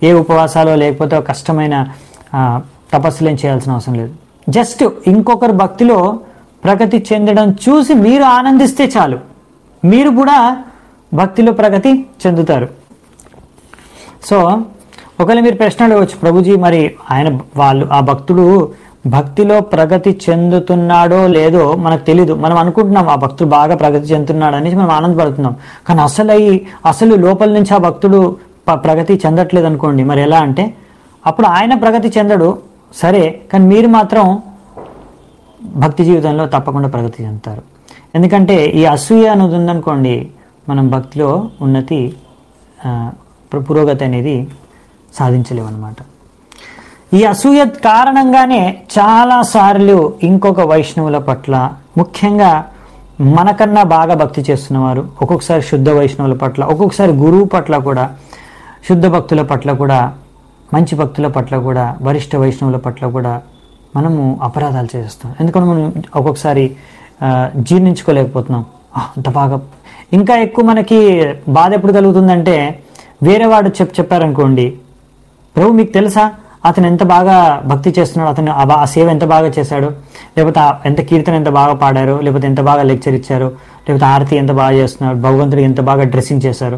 ఏ ఉపవాసాలు లేకపోతే ఒక కష్టమైన ఆ, తపస్సులు ఏం చేయాల్సిన అవసరం లేదు జస్ట్ ఇంకొకరు భక్తిలో ప్రగతి చెందడం చూసి మీరు ఆనందిస్తే చాలు మీరు కూడా భక్తిలో ప్రగతి చెందుతారు సో ఒకవేళ మీరు ప్రశ్న అడగవచ్చు ప్రభుజీ మరి ఆయన వాళ్ళు ఆ భక్తుడు భక్తిలో ప్రగతి చెందుతున్నాడో లేదో మనకు తెలీదు మనం అనుకుంటున్నాం ఆ భక్తుడు బాగా ప్రగతి చెందుతున్నాడు అనేసి మనం ఆనందపడుతున్నాం కానీ అసలు అయి అసలు లోపల నుంచి ఆ భక్తుడు ప- ప్రగతి చెందట్లేదు అనుకోండి మరి ఎలా అంటే అప్పుడు ఆయన ప్రగతి చెందడు సరే కానీ మీరు మాత్రం భక్తి జీవితంలో తప్పకుండా ప్రగతి చెందుతారు ఎందుకంటే ఈ అసూయ అనేది ఉందనుకోండి మనం భక్తిలో ఉన్నతి ఆ, పు- పురోగతి అనేది సాధించలేము అనమాట ఈ అసూయ కారణంగానే చాలా సార్లు ఇంకొక వైష్ణవుల పట్ల ముఖ్యంగా మనకన్నా బాగా భక్తి చేస్తున్నవారు ఒక్కొక్కసారి శుద్ధ వైష్ణవుల పట్ల ఒక్కొక్కసారి గురువు పట్ల కూడా శుద్ధ భక్తుల పట్ల కూడా మంచి భక్తుల పట్ల కూడా వరిష్ఠ వైష్ణవుల పట్ల కూడా మనము అపరాధాలు చేస్తాం ఎందుకంటే మనం ఒక్కొక్కసారి ఆ, జీర్ణించుకోలేకపోతున్నాం "ఆ, అంత బాగా ఇంకా ఎక్కువ మనకి బాధ ఎప్పుడు కలుగుతుందంటే వేరే వాడు చెప్ చెప్పారనుకోండి ప్రభు మీకు తెలుసా అతను ఎంత బాగా భక్తి చేస్తున్నాడు అతను ఆ బా- ఆ సేవ ఎంత బాగా చేశాడు లేకపోతే ఆ ఎంత కీర్తన ఎంత బాగా పాడారు లేకపోతే ఎంత బాగా లెక్చర్ ఇచ్చారు లేకపోతే ఆరతి ఎంత బాగా చేస్తున్నారు భగవంతుడికి ఎంత బాగా డ్రెస్సింగ్ చేశారు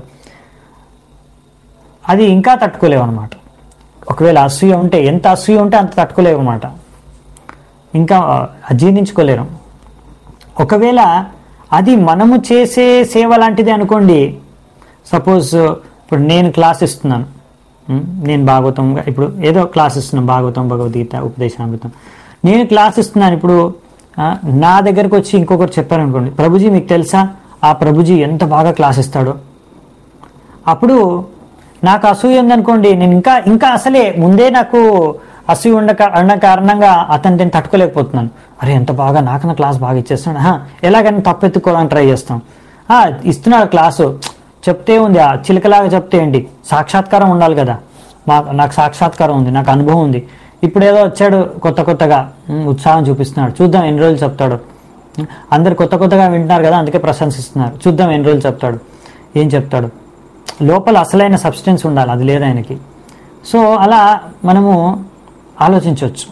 అది ఇంకా తట్టుకోలేవు అనమాట ఒకవేళ అసూయ ఉంటే ఎంత అసూయ ఉంటే అంత తట్టుకోలేవు అనమాట ఇంకా అజీర్ణించుకోలేరు ఒకవేళ అది మనము చేసే సేవ లాంటిది అనుకోండి సపోజ్ ఇప్పుడు నేను క్లాస్ ఇస్తున్నాను ఉం? నేను భాగవతం ఇప్పుడు ఏదో క్లాస్ ఇస్తున్నాను భాగవతం భగవద్గీత ఉపదేశామృతం నేను క్లాస్ ఇస్తున్నాను ఇప్పుడు ఆ, నా దగ్గరకు వచ్చి ఇంకొకరు చెప్పారనుకోండి ప్రభుజీ మీకు తెలుసా ఆ ప్రభుజీ ఎంత బాగా క్లాస్ ఇస్తాడో అప్పుడు నాకు అసూయ ఉందనుకోండి నేను ఇంకా ఇంకా అసలే ముందే నాకు అసూయ ఉండ ఉన్న కారణంగా అతను నేను తట్టుకోలేకపోతున్నాను అరే ఎంత బాగా నాకన్నా క్లాస్ బాగా ఇచ్చేస్తున్నాడు "హా, ఎలాగైనా తప్పెత్తుకోవడానికి ట్రై చేస్తాం "ఆ, ఇస్తున్నాడు క్లాసు చెప్తే ఉంది ఆ చిలకలాగా చెప్తే ఏంటి సాక్షాత్కారం ఉండాలి కదా మా నాకు సాక్షాత్కారం ఉంది నాకు అనుభవం ఉంది ఇప్పుడు ఏదో వచ్చాడు కొత్త కొత్తగా ఉమ్, ఉత్సాహం చూపిస్తున్నాడు చూద్దాం ఎన్ని రోజులు చెప్తాడు ఉమ్, అందరు కొత్త కొత్తగా వింటున్నారు కదా అందుకే ప్రశంసిస్తున్నారు చూద్దాం ఎన్ని రోజులు చెప్తాడు ఏం చెప్తాడు లోపల అసలైన సబ్స్టెన్స్ ఉండాలి అది లేదు ఆయనకి సో అలా మనము ఆలోచించవచ్చు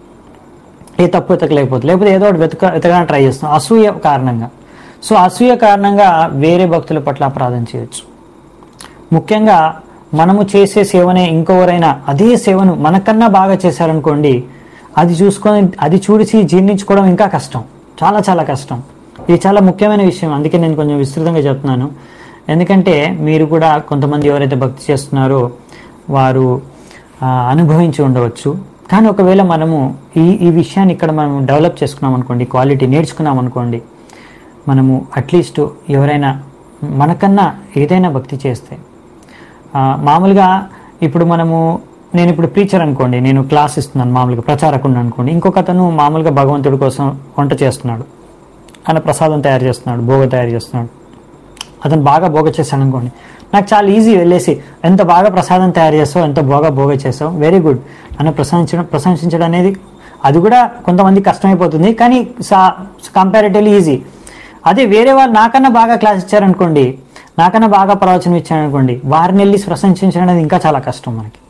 ఏ తప్పు వెతకలేకపోతే లేకపోతే ఏదో ఒకటి వెతక వెతకడానికి ట్రై చేస్తాం అసూయ కారణంగా సో అసూయ కారణంగా వేరే భక్తుల పట్ల అపరాధం చేయొచ్చు ముఖ్యంగా మనము చేసే సేవనే ఇంకొవరైనా అదే సేవను మనకన్నా బాగా చేశారనుకోండి అది చూసుకొని అది చూసి జీర్ణించుకోవడం ఇంకా కష్టం చాలా చాలా కష్టం ఇది చాలా ముఖ్యమైన విషయం అందుకే నేను కొంచెం విస్తృతంగా చెప్తున్నాను ఎందుకంటే మీరు కూడా కొంతమంది ఎవరైతే భక్తి చేస్తున్నారో వారు ఆ, అనుభవించి ఉండవచ్చు కానీ ఒకవేళ మనము ఈ ఈ విషయాన్ని ఇక్కడ మనం డెవలప్ చేసుకున్నాం అనుకోండి క్వాలిటీ నేర్చుకున్నాం అనుకోండి మనము అట్లీస్ట్ ఎవరైనా మనకన్నా ఏదైనా భక్తి చేస్తే ఆ, మామూలుగా ఇప్పుడు మనము నేను ఇప్పుడు టీచర్ అనుకోండి నేను క్లాస్ ఇస్తున్నాను మామూలుగా ప్రచారకుడు అనుకోండి ఇంకొక అతను మామూలుగా భగవంతుడి కోసం వంట చేస్తున్నాడు ఆయన ప్రసాదం తయారు చేస్తున్నాడు భోగ తయారు చేస్తున్నాడు అతను బాగా భోగ చేశాడు అనుకోండి నాకు చాలా ఈజీ వెళ్ళేసి ఎంత బాగా ప్రసాదం తయారు చేస్తావు ఎంత బాగా భోగ చేస్తావు వెరీ గుడ్ నన్ను ప్రశంసించడం ప్రశంసించడం అనేది అది కూడా కొంతమంది కష్టమైపోతుంది కానీ సా కంపారిటివ్లీ ఈజీ అదే వేరే వాళ్ళు నాకన్నా బాగా క్లాస్ ఇచ్చారనుకోండి నాకన్నా బాగా ప్రవచనం ఇచ్చారనుకోండి వారిని వెళ్ళి ప్రశంసించడం అనేది ఇంకా చాలా కష్టం మనకి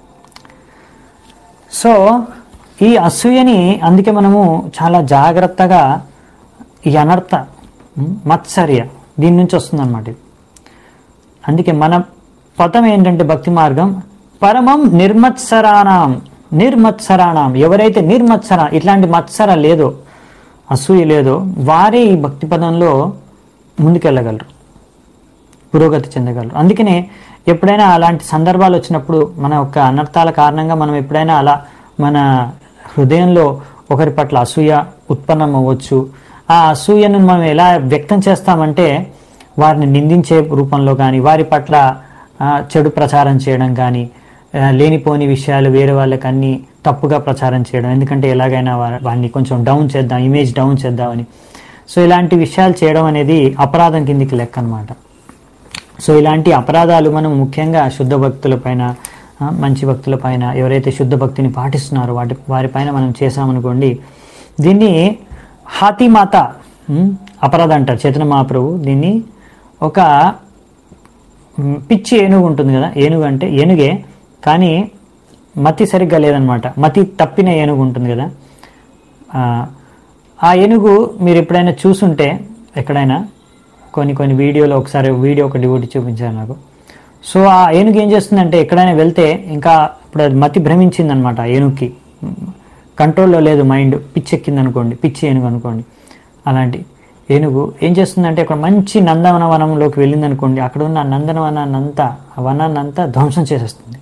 సో ఈ అసూయని అందుకే మనము చాలా జాగ్రత్తగా ఈ అనర్థ ఉమ్, మత్సర్య దీని నుంచి వస్తుంది అనమాట ఇది అందుకే మన పదం ఏంటంటే భక్తి మార్గం పరమం నిర్మత్సరాణం నిర్మత్సరాణం ఎవరైతే నిర్మత్సర ఇట్లాంటి మత్సర లేదో అసూయ లేదో వారే ఈ భక్తి పదంలో ముందుకెళ్ళగలరు పురోగతి చెందగలరు అందుకనే ఎప్పుడైనా అలాంటి సందర్భాలు వచ్చినప్పుడు మన యొక్క అనర్థాల కారణంగా మనం ఎప్పుడైనా అలా మన హృదయంలో ఒకరి పట్ల అసూయ ఉత్పన్నం అవ్వచ్చు ఆ అసూయను మనం ఎలా వ్యక్తం చేస్తామంటే వారిని నిందించే రూపంలో కానీ వారి పట్ల ఆ, చెడు ప్రచారం చేయడం కానీ ఆ, లేనిపోని విషయాలు వేరే వాళ్ళకి అన్ని తప్పుగా ప్రచారం చేయడం ఎందుకంటే ఎలాగైనా వా- వాడిని కొంచెం డౌన్ చేద్దాం ఇమేజ్ డౌన్ చేద్దామని సో ఇలాంటి విషయాలు చేయడం అనేది అపరాధం కిందికి లెక్క అనమాట సో ఇలాంటి అపరాధాలు మనం ముఖ్యంగా శుద్ధ భక్తుల పైన ఆ, మంచి భక్తుల పైన ఎవరైతే శుద్ధ భక్తిని పాటిస్తున్నారో వాటి వారిపైన మనం చేసామనుకోండి దీన్ని హాతిమాత ఉమ్, అపరాధ అంటారు చేతన మహాప్రభు దీన్ని ఒక ఉమ్, పిచ్చి ఏనుగు ఉంటుంది కదా ఏనుగు అంటే ఏనుగే కానీ మతి సరిగ్గా లేదనమాట మతి తప్పిన ఏనుగు ఉంటుంది కదా ఆ, ఆ ఏనుగు మీరు ఎప్పుడైనా చూసుంటే ఎక్కడైనా కొన్ని కొన్ని వీడియోలో ఒకసారి వీడియో ఒకటి ఒకటి చూపించారు నాకు సో ఆ ఏనుగు ఏం చేస్తుందంటే ఎక్కడైనా వెళ్తే ఇంకా ఇప్పుడు అది మతి భ్రమించింది అనమాట ఆ ఏనుగుకి కంట్రోల్లో లేదు మైండ్ పిచ్చి ఎక్కింది అనుకోండి పిచ్చి ఏనుగు అనుకోండి అలాంటి ఏనుగు ఏం చేస్తుందంటే ఒక మంచి నందనవనంలోకి వెళ్ళింది అనుకోండి అక్కడ ఉన్న నందనవనాన్ని అంతా ఆ వనాన్ని అంతా ధ్వంసం చేసేస్తుంది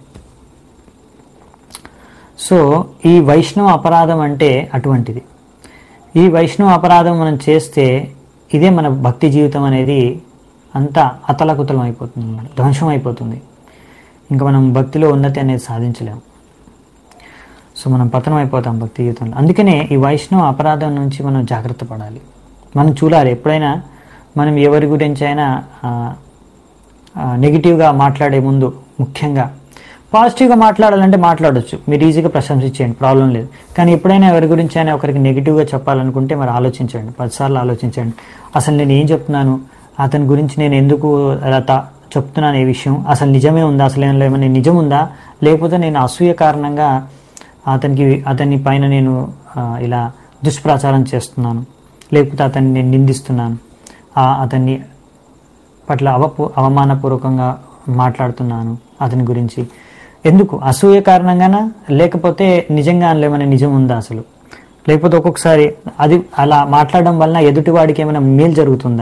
సో ఈ వైష్ణవ అపరాధం అంటే అటువంటిది ఈ వైష్ణవ అపరాధం మనం చేస్తే ఇదే మన భక్తి జీవితం అనేది అంతా అతలకుతలం అయిపోతుంది అన్నమాట ధ్వంసం అయిపోతుంది ఇంకా మనం భక్తిలో ఉన్నతి అనేది సాధించలేము సో మనం పతనం అయిపోతాం భక్తి జీవితంలో అందుకనే ఈ వైష్ణవ అపరాధం నుంచి మనం జాగ్రత్త పడాలి మనం చూడాలి ఎప్పుడైనా మనం ఎవరి గురించి అయినా ఆ, ఆ, నెగిటివ్గా మాట్లాడే ముందు ముఖ్యంగా పాజిటివ్గా మాట్లాడాలంటే మాట్లాడొచ్చు మీరు ఈజీగా ప్రశంసించేయండి ప్రాబ్లం లేదు కానీ ఎప్పుడైనా ఎవరి గురించి అయినా ఒకరికి నెగిటివ్గా చెప్పాలనుకుంటే మరి ఆలోచించండి పదిసార్లు ఆలోచించండి అసలు నేను ఏం చెప్తున్నాను అతని గురించి నేను ఎందుకు అలా తా- చెప్తున్నాను ఈ విషయం అసలు నిజమే ఉందా అసలు ఏమైనా ఏమైనా నిజం ఉందా లేకపోతే నేను అసూయ కారణంగా అతనికి అతని పైన నేను ఆ, ఇలా దుష్ప్రచారం చేస్తున్నాను లేకపోతే అతన్ని నేను నిందిస్తున్నాను ఆ, అతన్ని పట్ల అవపు అవమానపూర్వకంగా మాట్లాడుతున్నాను అతని గురించి ఎందుకు అసూయ కారణంగానా లేకపోతే నిజంగా అందులో ఏమైనా నిజం ఉందా అసలు లేకపోతే ఒక్కొక్కసారి అది అలా మాట్లాడడం వలన ఎదుటివాడికి ఏమైనా మేలు జరుగుతుందా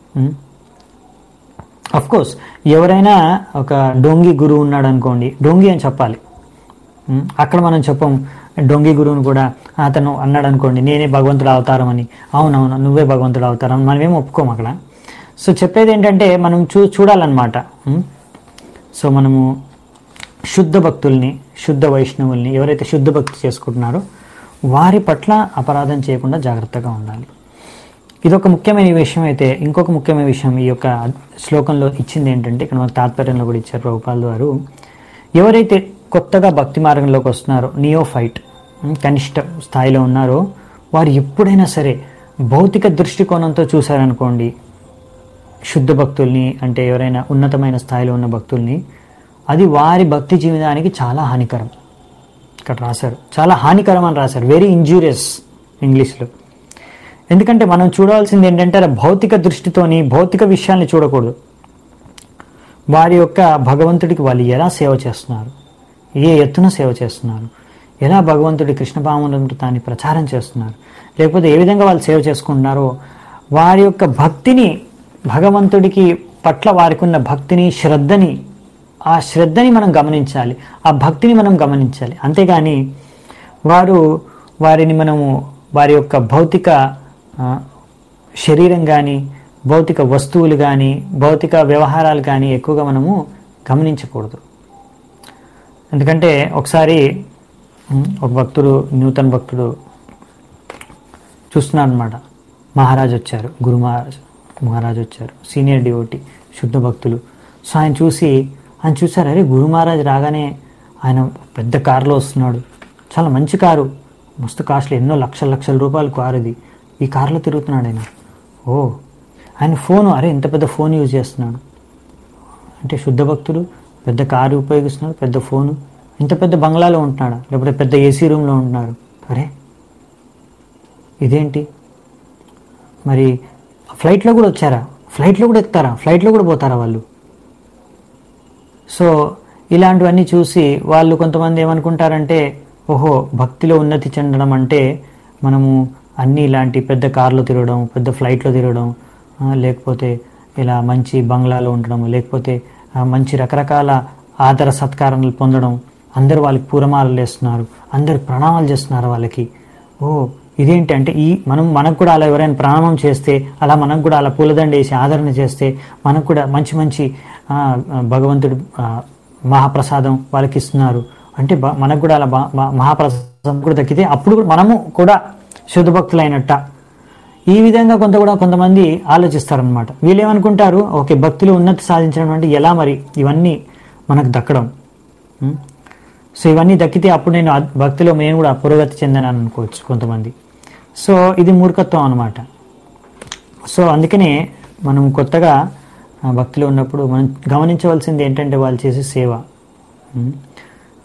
అఫ్ కోర్స్ ఎవరైనా ఒక డోంగి గురువు ఉన్నాడు అనుకోండి డోంగి అని చెప్పాలి ఉమ్, అక్కడ మనం చెప్పం డొంగి గురువుని కూడా అతను అన్నాడు అనుకోండి నేనే భగవంతుడు అవతారం అని అవునవును నువ్వే భగవంతుడు అవతారం మనమేం ఒప్పుకోం అక్కడ సో చెప్పేది ఏంటంటే మనం చూ చూడాలన్నమాట ఉమ్, సో మనము శుద్ధ భక్తుల్ని శుద్ధ వైష్ణవుల్ని ఎవరైతే శుద్ధ భక్తి చేసుకుంటున్నారో వారి పట్ల అపరాధం చేయకుండా జాగ్రత్తగా ఉండాలి ఇదొక ముఖ్యమైన విషయం అయితే ఇంకొక ముఖ్యమైన విషయం ఈ యొక్క శ్లోకంలో ఇచ్చింది ఏంటంటే ఇక్కడ మనకు తాత్పర్యంలో కూడా ఇచ్చారు ప్రభుపాల్ వారు ఎవరైతే కొత్తగా భక్తి మార్గంలోకి వస్తున్నారో నియో ఫైట్ కనిష్ట స్థాయిలో ఉన్నారో వారు ఎప్పుడైనా సరే భౌతిక దృష్టికోణంతో చూశారనుకోండి శుద్ధ భక్తుల్ని అంటే ఎవరైనా ఉన్నతమైన స్థాయిలో ఉన్న భక్తుల్ని అది వారి భక్తి జీవితానికి చాలా హానికరం ఇక్కడ రాశారు చాలా హానికరం అని రాశారు వెరీ ఇంజూరియస్ ఇంగ్లీష్లో ఎందుకంటే మనం చూడాల్సింది ఏంటంటే అలా భౌతిక దృష్టితోని భౌతిక విషయాల్ని చూడకూడదు వారి యొక్క భగవంతుడికి వాళ్ళు ఎలా సేవ చేస్తున్నారు ఏ ఎత్తున సేవ చేస్తున్నారు ఎలా భగవంతుడి కృష్ణ భావనమృతాన్ని ప్రచారం చేస్తున్నారు లేకపోతే ఏ విధంగా వాళ్ళు సేవ చేసుకుంటున్నారో వారి యొక్క భక్తిని భగవంతుడికి పట్ల వారికి ఉన్న భక్తిని శ్రద్ధని ఆ శ్రద్ధని మనం గమనించాలి ఆ భక్తిని మనం గమనించాలి అంతేగాని వారు వారిని మనము వారి యొక్క భౌతిక ఆ, శరీరం కానీ భౌతిక వస్తువులు కానీ భౌతిక వ్యవహారాలు కానీ ఎక్కువగా మనము గమనించకూడదు ఎందుకంటే ఒకసారి ఉమ్, ఒక భక్తుడు నూతన భక్తుడు చూస్తున్నాడు అనమాట మహారాజ్ వచ్చారు గురు మహారాజ్ మహారాజ్ వచ్చారు సీనియర్ డివోటి శుద్ధ భక్తులు సో ఆయన చూసి ఆయన చూసారు అరే గురు మహారాజ్ రాగానే ఆయన పెద్ద కారులో వస్తున్నాడు చాలా మంచి కారు మస్తు కాస్ట్లీ ఎన్నో లక్షల లక్షల రూపాయల కారు ఇది ఈ కారులో తిరుగుతున్నాడు ఆయన ఓ ఆయన ఫోను అరే ఇంత పెద్ద ఫోన్ యూజ్ చేస్తున్నాడు అంటే శుద్ధ భక్తుడు పెద్ద కారు ఉపయోగిస్తున్నాడు పెద్ద ఫోను ఇంత పెద్ద బంగ్లాలో ఉంటున్నాడా లేకపోతే పెద్ద ఏసీ రూమ్లో ఉంటున్నారు అరే ఇదేంటి మరి ఫ్లైట్లో కూడా వచ్చారా ఫ్లైట్లో కూడా ఎక్కుతారా ఫ్లైట్లో కూడా పోతారా వాళ్ళు సో ఇలాంటివన్నీ చూసి వాళ్ళు కొంతమంది ఏమనుకుంటారంటే ఓహో భక్తిలో ఉన్నతి చెందడం అంటే మనము అన్నీ ఇలాంటి పెద్ద కార్లో తిరగడం పెద్ద ఫ్లైట్లో తిరగడం ఆ, లేకపోతే ఇలా మంచి బంగ్లాలో ఉండడం లేకపోతే ఆ, మంచి రకరకాల ఆదర సత్కారాలు పొందడం అందరూ వాళ్ళకి పూరమాలలు వేస్తున్నారు అందరు ప్రణామాలు చేస్తున్నారు వాళ్ళకి ఓ ఇదేంటి అంటే ఈ మనం మనకు కూడా అలా ఎవరైనా ప్రణామం చేస్తే అలా మనకు కూడా అలా పూలదండ వేసి ఆదరణ చేస్తే మనకు కూడా మంచి మంచి ఆ, భగవంతుడు ఆ, మహాప్రసాదం వాళ్ళకి ఇస్తున్నారు అంటే బ- మనకు కూడా అలా బా- బా- మహాప్రసాదం కూడా దక్కితే అప్పుడు కూడా మనము కూడా శుద్ధ భక్తులైనట్ట ఈ విధంగా కొంత కూడా కొంతమంది ఆలోచిస్తారనమాట వీళ్ళు ఏమనుకుంటారు ఓకే భక్తిలో ఉన్నతి సాధించడం అంటే ఎలా మరి ఇవన్నీ మనకు దక్కడం ఉం? సో ఇవన్నీ దక్కితే అప్పుడు నేను అద్- భక్తిలో నేను కూడా పురోగతి చెందాను అనుకోవచ్చు కొంతమంది సో ఇది మూర్ఖత్వం అనమాట సో అందుకనే మనం కొత్తగా ఆ, భక్తిలో ఉన్నప్పుడు మనం గమనించవలసింది ఏంటంటే వాళ్ళు చేసే సేవ ఉం?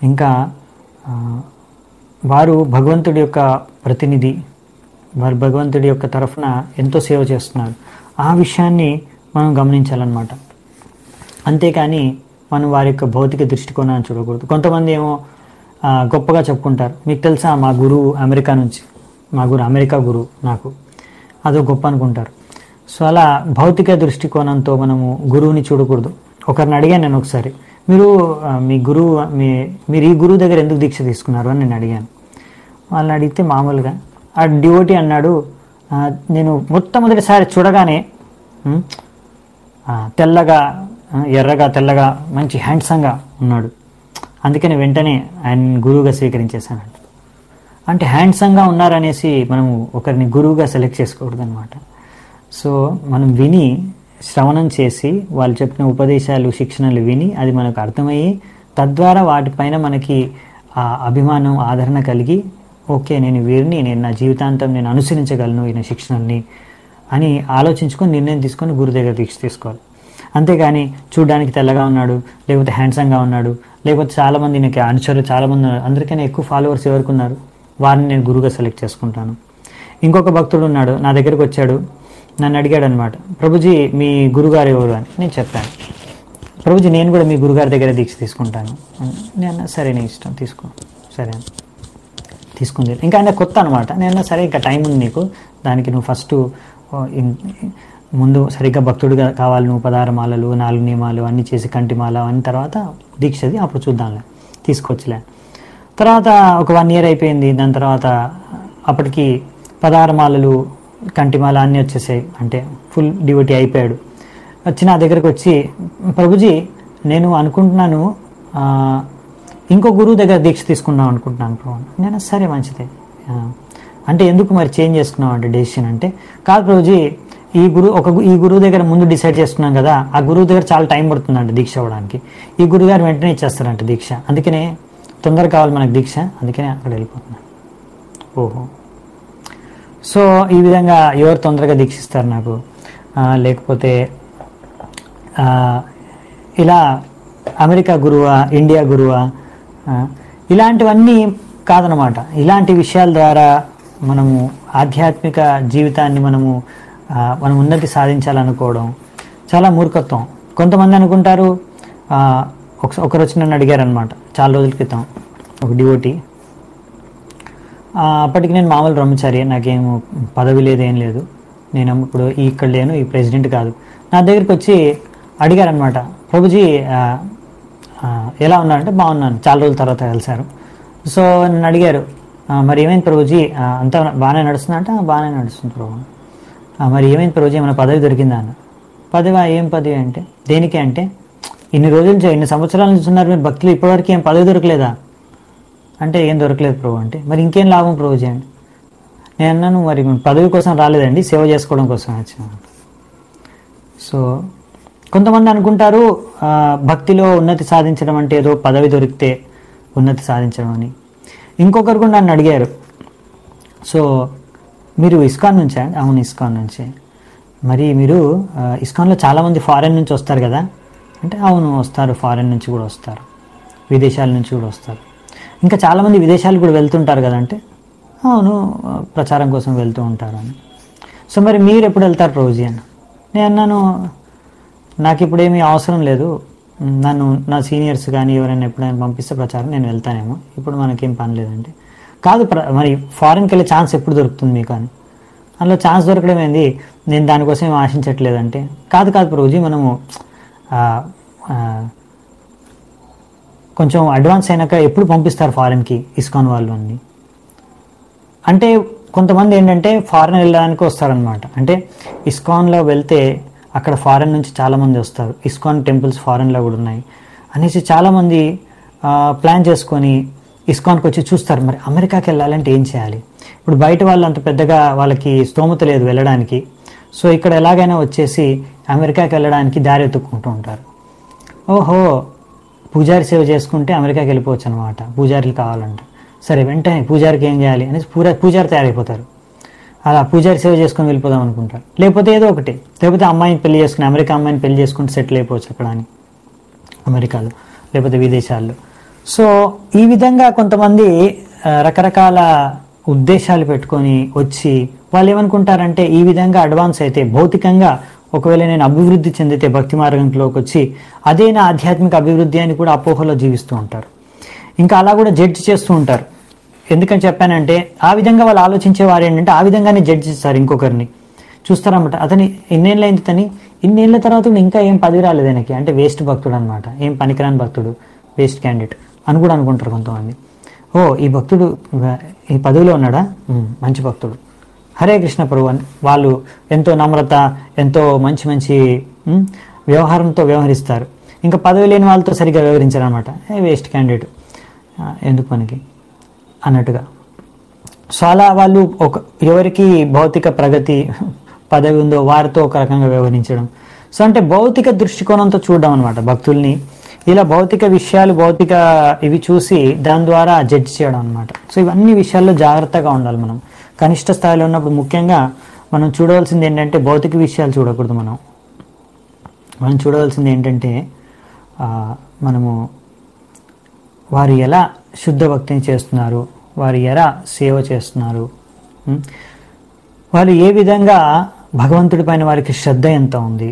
ఇంకా ఆ, వారు భగవంతుడి యొక్క ప్రతినిధి వారు భగవంతుడి యొక్క తరఫున ఎంతో సేవ చేస్తున్నారు ఆ విషయాన్ని మనం గమనించాలన్నమాట అంతేకాని మనం వారి యొక్క భౌతిక దృష్టికోణాన్ని చూడకూడదు కొంతమంది ఏమో ఆ, గొప్పగా చెప్పుకుంటారు మీకు తెలుసా మా గురువు అమెరికా నుంచి మా గురు అమెరికా గురువు నాకు అదో గొప్ప అనుకుంటారు సో అలా భౌతిక దృష్టికోణంతో మనము గురువుని చూడకూడదు ఒకరిని అడిగాను నేను ఒకసారి మీరు ఆ, మీ గురువు మీ మీరు ఈ గురువు దగ్గర ఎందుకు దీక్ష తీసుకున్నారు అని నేను అడిగాను వాళ్ళని అడిగితే మామూలుగా ఆ డివోటీ అన్నాడు "ఆ, నేను మొట్టమొదటిసారి చూడగానే ఉమ్, ఆ, తెల్లగా ఆ, ఎర్రగా తెల్లగా మంచి హ్యాండ్సంగా ఉన్నాడు అందుకని వెంటనే ఆయన గురువుగా స్వీకరించేశానంట అంటే హ్యాండ్సంగా ఉన్నారనేసి మనము ఒకరిని గురువుగా సెలెక్ట్ చేసుకోకూడదు అనమాట సో మనం విని శ్రవణం చేసి వాళ్ళు చెప్పిన ఉపదేశాలు శిక్షణలు విని అది మనకు అర్థమయ్యి తద్వారా వాటిపైన మనకి ఆ అభిమానం ఆదరణ కలిగి ఓకే నేను వీరిని నేను నా జీవితాంతం నేను అనుసరించగలను ఈయన శిక్షణల్ని అని ఆలోచించుకొని నిర్ణయం తీసుకొని గురు దగ్గర దీక్ష తీసుకోవాలి అంతేగాని చూడడానికి తెల్లగా ఉన్నాడు లేకపోతే హ్యాండ్సంగా ఉన్నాడు లేకపోతే చాలామంది నాకు అనుచరులు చాలామంది ఉన్నారు అందరికైనా ఎక్కువ ఫాలోవర్స్ ఎవరికి ఉన్నారు వారిని నేను గురువుగా సెలెక్ట్ చేసుకుంటాను ఇంకొక భక్తుడు ఉన్నాడు నా దగ్గరికి వచ్చాడు నన్ను అడిగాడు అనమాట ప్రభుజీ మీ గురుగారు ఎవరు అని నేను చెప్పాను ప్రభుజీ నేను కూడా మీ గురుగారి దగ్గర దీక్ష తీసుకుంటాను అని. నేను అన్నా, సరే నీ ఇష్టం తీసుకో సరే అని తీసుకుంది ఇంకా ఆయన కొత్త అనమాట నేను అన్నా, సరే ఇంకా టైం ఉంది నీకు దానికి నువ్వు ఫస్ట్ ముందు సరిగ్గా భక్తుడిగా కావాలి నువ్వు పదహారు మాలలు నాలుగు నియమాలు అన్నీ చేసి కంటి మాల అన్ని తర్వాత దీక్షది అప్పుడు చూద్దాంలే తీసుకొచ్చిలే తర్వాత ఒక వన్ ఇయర్ అయిపోయింది దాని తర్వాత అప్పటికి పదహారు మాలలు కంటిమాల అన్నీ వచ్చేసాయి అంటే ఫుల్ డ్యూటీ అయిపోయాడు వచ్చి నా దగ్గరకు వచ్చి ప్రభుజీ నేను అనుకుంటున్నాను ఆ, ఇంకో గురువు దగ్గర దీక్ష తీసుకుందాం అనుకుంటున్నాను ప్రభు నేను సరే మంచిదే ఆ, అంటే ఎందుకు మరి చేంజ్ చేసుకున్నాం అంటే డెసిషన్ అంటే కాదు ప్రభుజీ ఈ గురు ఒక గు- ఈ గురువు దగ్గర ముందు డిసైడ్ చేసుకున్నాం కదా ఆ గురువు దగ్గర చాలా టైం పడుతుందంట దీక్ష అవ్వడానికి ఈ గురువు గారు వెంటనే ఇచ్చేస్తారంట దీక్ష అందుకనే తొందర కావాలి మనకు దీక్ష అందుకనే అక్కడ వెళ్ళిపోతున్నాను ఓహో సో ఈ విధంగా ఎవరు తొందరగా దీక్షిస్తారు నాకు ఆ, లేకపోతే ఆ, ఇలా అమెరికా గురువా ఇండియా గురువా ఆ, ఇలాంటివన్నీ కాదనమాట ఇలాంటి విషయాల ద్వారా మనము ఆధ్యాత్మిక జీవితాన్ని మనము ఆ, మనం ఉన్నతి సాధించాలనుకోవడం చాలా మూర్ఖత్వం కొంతమంది అనుకుంటారు ఆ, ఒక ఒకరు వచ్చి నన్ను అడిగారనమాట చాలా రోజుల క్రితం ఒక డివోటీ ఆ, అప్పటికి నేను మామూలు బ్రహ్మచారి నాకేం పదవి లేదు ఏం లేదు నేను ఇప్పుడు ఈ ఇక్కడ లేను ఈ ప్రెసిడెంట్ కాదు నా దగ్గరికి వచ్చి అడిగారనమాట ప్రభుజీ ఆ, ఆ, ఎలా ఉన్నారంటే బాగున్నాను చాలా రోజుల తర్వాత కలిశారు సో నన్ను అడిగారు "ఆ, మరి ఏమైంది ప్రభుజీ ఆ, అంతా బాగానే నడుస్తుందా అంటే "ఆ, బాగానే నడుస్తుంది ప్రభు "ఆ, మరి ఏమైంది ప్రభుజీ ఏమైనా పదవి దొరికిందా అన్న పదవి ఏం పదవి అంటే దేనికి అంటే ఇన్ని రోజుల నుంచి ఇన్ని సంవత్సరాల నుంచి ఉన్నారు మీరు భక్తులు ఇప్పటివరకు ఏం పదవి దొరకలేదా అంటే ఏం దొరకలేదు ప్రభు అంటే మరి ఇంకేం లాభం ప్రభు చేయండి నేను అన్నాను మరి మేము పదవి కోసం రాలేదండి సేవ చేసుకోవడం కోసం వచ్చాను సో కొంతమంది అనుకుంటారు ఆ, భక్తిలో ఉన్నతి సాధించడం అంటే ఏదో పదవి దొరికితే ఉన్నతి సాధించడం అని ఇంకొకరు కూడా నన్ను అడిగారు సో మీరు ఇస్కాన్ నుంచా అండి అవును ఇస్కాన్ నుంచే మరి మీరు ఆ, ఇస్కాన్లో చాలామంది ఫారెన్ నుంచి వస్తారు కదా అంటే అవును వస్తారు ఫారెన్ నుంచి కూడా వస్తారు విదేశాల నుంచి కూడా వస్తారు ఇంకా చాలామంది విదేశాలు కూడా వెళ్తుంటారు కదంటే అవును ఆ, ప్రచారం కోసం వెళ్తూ ఉంటారు అని సో మరి మీరు ఎప్పుడు వెళ్తారు రోజీ అని నేను అన్నాను నాకు ఇప్పుడు ఏమీ అవసరం లేదు నన్ను నా సీనియర్స్ కానీ ఎవరైనా ఎప్పుడైనా పంపిస్తే ప్రచారం నేను వెళ్తానేమో ఇప్పుడు మనకేం పని లేదంటే కాదు ప్ర- మరి ఫారిన్కి వెళ్ళే ఛాన్స్ ఎప్పుడు దొరుకుతుంది మీకు అని అందులో ఛాన్స్ దొరకడం ఏంది నేను దానికోసం ఏం ఆశించట్లేదంటే కాదు కాదు ప్రభుజీ మనము ఆ, ఆ, కొంచెం అడ్వాన్స్ అయినాక ఎప్పుడు పంపిస్తారు ఫారిన్కి ఇస్కాన్ వాళ్ళు అన్ని అంటే కొంతమంది ఏంటంటే ఫారెన్ వెళ్ళడానికి వస్తారనమాట అంటే ఇస్కాన్లో వెళ్తే అక్కడ ఫారెన్ నుంచి చాలామంది వస్తారు ఇస్కాన్ టెంపుల్స్ ఫారెన్లో కూడా ఉన్నాయి అనేసి చాలామంది ఆ, ప్లాన్ చేసుకొని ఇస్కాన్కి వచ్చి చూస్తారు మరి అమెరికాకి వెళ్ళాలంటే ఏం చేయాలి ఇప్పుడు బయట వాళ్ళు అంత పెద్దగా వాళ్ళకి స్తోమత లేదు వెళ్ళడానికి సో ఇక్కడ ఎలాగైనా వచ్చేసి అమెరికాకి వెళ్ళడానికి దారి ఎత్తుక్కుంటూ ఉంటారు ఓహో పూజారి సేవ చేసుకుంటే అమెరికాకి వెళ్ళిపోవచ్చు అనమాట పూజారులు కావాలంట సరే వెంటనే పూజారికి ఏం చేయాలి అనేసి పూజ పూజారి తయారైపోతారు అలా పూజారి సేవ చేసుకొని వెళ్ళిపోదాం అనుకుంటారు లేకపోతే ఏదో ఒకటి లేకపోతే అమ్మాయిని పెళ్లి చేసుకుని అమెరికా అమ్మాయిని పెళ్లి చేసుకుంటే సెటిల్ అయిపోవచ్చు అక్కడ అని అమెరికాలో లేకపోతే విదేశాల్లో సో ఈ విధంగా కొంతమంది ఆ, రకరకాల ఉద్దేశాలు పెట్టుకొని వచ్చి వాళ్ళు ఏమనుకుంటారంటే ఈ విధంగా అడ్వాన్స్ అయితే భౌతికంగా ఒకవేళ నేను అభివృద్ధి చెందితే భక్తి మార్గంలోకి వచ్చి అదే నా ఆధ్యాత్మిక అభివృద్ధి అని కూడా అపోహలో జీవిస్తూ ఉంటారు ఇంకా అలా కూడా జడ్జి చేస్తూ ఉంటారు ఎందుకని చెప్పానంటే ఆ విధంగా వాళ్ళు ఆలోచించే వారు ఏంటంటే ఆ విధంగానే జడ్జి చేస్తారు ఇంకొకరిని చూస్తారన్నమాట అతని ఇన్నేళ్ళు అయింది తని ఇన్నేళ్ల తర్వాత కూడా ఇంకా ఏం పదవి రాలేదు ఆయనకి అంటే వేస్ట్ భక్తుడు అనమాట ఏం పనికిరాని భక్తుడు వేస్ట్ క్యాండిడేట్ అని కూడా అనుకుంటారు కొంతమంది ఓ ఈ భక్తుడు వ- ఈ పదవిలో ఉన్నాడా ఉమ్, మంచి భక్తుడు హరే కృష్ణ ప్రభు అని వాళ్ళు ఎంతో నమ్రత ఎంతో మంచి మంచి ఉమ్, వ్యవహారంతో వ్యవహరిస్తారు ఇంకా పదవి లేని వాళ్ళతో సరిగ్గా వ్యవహరించారు అనమాట వేస్ట్ క్యాండిడేట్ ఎందుకు మనకి అన్నట్టుగా సో అలా వాళ్ళు ఒక ఎవరికి భౌతిక ప్రగతి పదవి ఉందో వారితో ఒక రకంగా వ్యవహరించడం సో అంటే భౌతిక దృష్టికోణంతో చూడడం అనమాట భక్తుల్ని ఇలా భౌతిక విషయాలు భౌతిక ఇవి చూసి దాని ద్వారా జడ్జ్ చేయడం అనమాట సో ఇవన్నీ విషయాల్లో జాగ్రత్తగా ఉండాలి మనం కనిష్ట స్థాయిలో ఉన్నప్పుడు ముఖ్యంగా మనం చూడవలసింది ఏంటంటే భౌతిక విషయాలు చూడకూడదు మనం మనం చూడవలసింది ఏంటంటే ఆ, మనము వారు ఎలా శుద్ధ భక్తిని చేస్తున్నారు వారు ఎలా సేవ చేస్తున్నారు ఉం? వారు ఏ విధంగా భగవంతుడి పైన వారికి శ్రద్ధ ఎంత ఉంది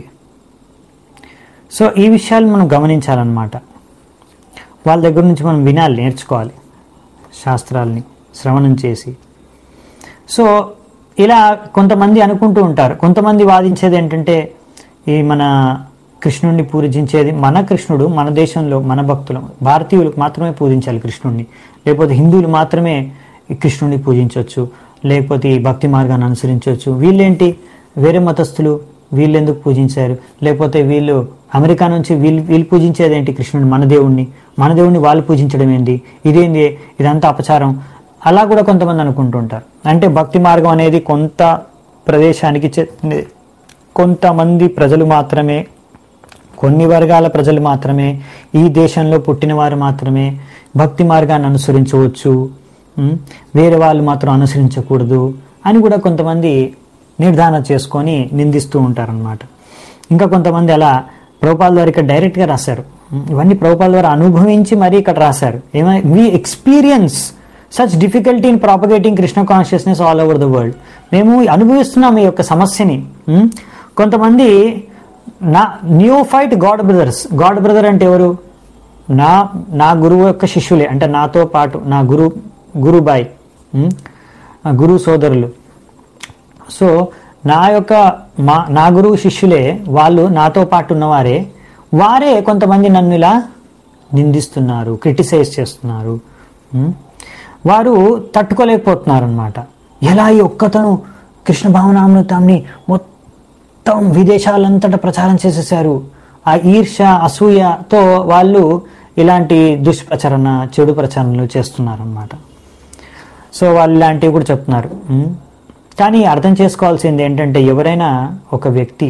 సో ఈ విషయాలు మనం గమనించాలన్నమాట వాళ్ళ దగ్గర నుంచి మనం వినాలి నేర్చుకోవాలి శాస్త్రాల్ని శ్రవణం చేసి సో ఇలా కొంతమంది అనుకుంటూ ఉంటారు కొంతమంది వాదించేది ఏంటంటే ఈ మన కృష్ణుడిని పూజించేది మన కృష్ణుడు మన దేశంలో మన భక్తులు భారతీయులకు మాత్రమే పూజించాలి కృష్ణుడిని లేకపోతే హిందువులు మాత్రమే ఈ కృష్ణుడిని పూజించవచ్చు లేకపోతే ఈ భక్తి మార్గాన్ని అనుసరించవచ్చు వీళ్ళేంటి వేరే మతస్థులు వీళ్ళు ఎందుకు పూజించారు లేకపోతే వీళ్ళు అమెరికా నుంచి వీళ్ళు వీళ్ళు పూజించేది ఏంటి కృష్ణుడిని మన దేవుణ్ణి మన దేవుణ్ణి వాళ్ళు పూజించడం ఏంటి ఇదేంది ఇదంతా అపచారం అలా కూడా కొంతమంది అనుకుంటుంటారు అంటే భక్తి మార్గం అనేది కొంత ప్రదేశానికి చెందినది కొంతమంది ప్రజలు మాత్రమే కొన్ని వర్గాల ప్రజలు మాత్రమే ఈ దేశంలో పుట్టిన వారు మాత్రమే భక్తి మార్గాన్ని అనుసరించవచ్చు ఉం? వేరే వాళ్ళు మాత్రం అనుసరించకూడదు అని కూడా కొంతమంది నిర్ధారణ చేసుకొని నిందిస్తూ ఉంటారనమాట ఇంకా కొంతమంది అలా ప్రభుపాల ద్వారా ఇక్కడ డైరెక్ట్గా రాశారు ఉం? ఇవన్నీ ప్రభుపాల ద్వారా అనుభవించి మరీ ఇక్కడ రాశారు ఏమై we experience such difficulty in propagating Krishna consciousness all over the world మేము అనుభవిస్తున్నాం ఈ యొక్క సమస్యని ఉం? కొంతమంది నా new fight god brothers god brother అంటే ఎవరు నా నా గురువు యొక్క శిష్యులే అంటే నాతో పాటు నా గురు గురుబాయ్ ఉం? ఆ గురు సోదరులు సో నా యొక్క మా నా గురువు శిష్యులే వాళ్ళు నాతో పాటు ఉన్నవారే వారే కొంతమంది నన్ను ఇలా నిందిస్తున్నారు క్రిటిసైజ్ చేస్తున్నారు ఉం? వారు తట్టుకోలేకపోతున్నారు అనమాట ఎలా ఈ ఒక్కతను కృష్ణ భావనామృతాన్ని మొత్తం విదేశాలంతటా ప్రచారం చేసేసారు ఆ ఈర్ష అసూయతో వాళ్ళు ఇలాంటి దుష్ప్రచరణ చెడు ప్రచారణలు చేస్తున్నారు అనమాట సో వాళ్ళు ఇలాంటివి కూడా చెప్తున్నారు ఉం? కానీ అర్థం చేసుకోవాల్సింది ఏంటంటే ఎవరైనా ఒక వ్యక్తి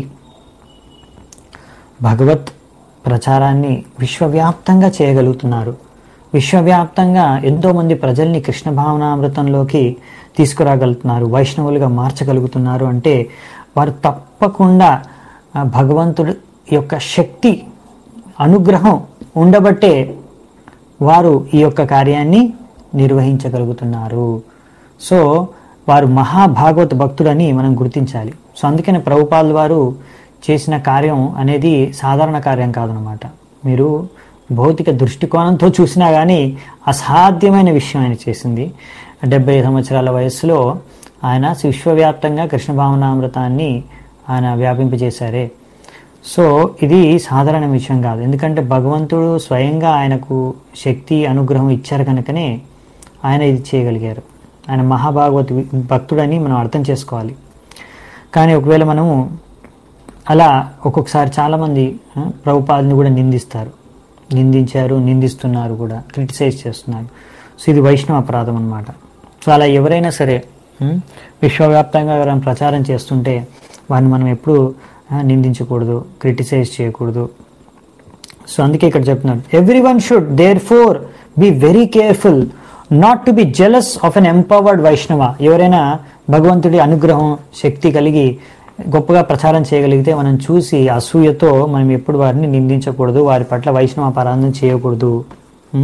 భగవత్ ప్రచారాన్ని విశ్వవ్యాప్తంగా చేయగలుగుతున్నారు విశ్వవ్యాప్తంగా ఎంతోమంది ప్రజల్ని కృష్ణ భావనామృతంలోకి తీసుకురాగలుగుతున్నారు వైష్ణవులుగా మార్చగలుగుతున్నారు అంటే వారు తప్పకుండా ఆ భగవంతుడి యొక్క శక్తి అనుగ్రహం ఉండబట్టే వారు ఈ యొక్క కార్యాన్ని నిర్వహించగలుగుతున్నారు సో వారు మహాభాగవత భక్తుడని మనం గుర్తించాలి సో అందుకనే ప్రభుపాల్ వారు చేసిన కార్యం అనేది సాధారణ కార్యం కాదనమాట మీరు భౌతిక దృష్టికోణంతో చూసినా కానీ అసాధ్యమైన విషయం ఆయన చేసింది డెబ్బై సంవత్సరాల వయస్సులో ఆయన విశ్వవ్యాప్తంగా కృష్ణ భావనామృతాన్ని ఆయన వ్యాపింపజేశారే సో ఇది సాధారణ విషయం కాదు ఎందుకంటే భగవంతుడు స్వయంగా ఆయనకు శక్తి అనుగ్రహం ఇచ్చారు కనుకనే ఆయన ఇది చేయగలిగారు ఆయన మహాభాగవత్ భక్తుడని మనం అర్థం చేసుకోవాలి కానీ ఒకవేళ మనము అలా ఒక్కొక్కసారి చాలామంది ఆ, ప్రభుపాదని కూడా నిందిస్తారు నిందించారు నిందిస్తున్నారు కూడా క్రిటిసైజ్ చేస్తున్నారు సో ఇది వైష్ణవ అపరాధం అనమాట సో అలా ఎవరైనా సరే ఉం, విశ్వవ్యాప్తంగా ఎవరైనా ప్రచారం చేస్తుంటే వారిని మనం ఎప్పుడు ఆ, నిందించకూడదు క్రిటిసైజ్ చేయకూడదు సో అందుకే ఇక్కడ చెప్తున్నాడు everyone should therefore be very careful not to be jealous of an empowered Vaishnava ఎవరైనా భగవంతుడి అనుగ్రహం శక్తి కలిగి గొప్పగా ప్రచారం చేయగలిగితే మనం చూసి అసూయతో మనం ఎప్పుడు వారిని నిందించకూడదు వారి పట్ల వైష్ణవ అపరాధం చేయకూడదు ఉం?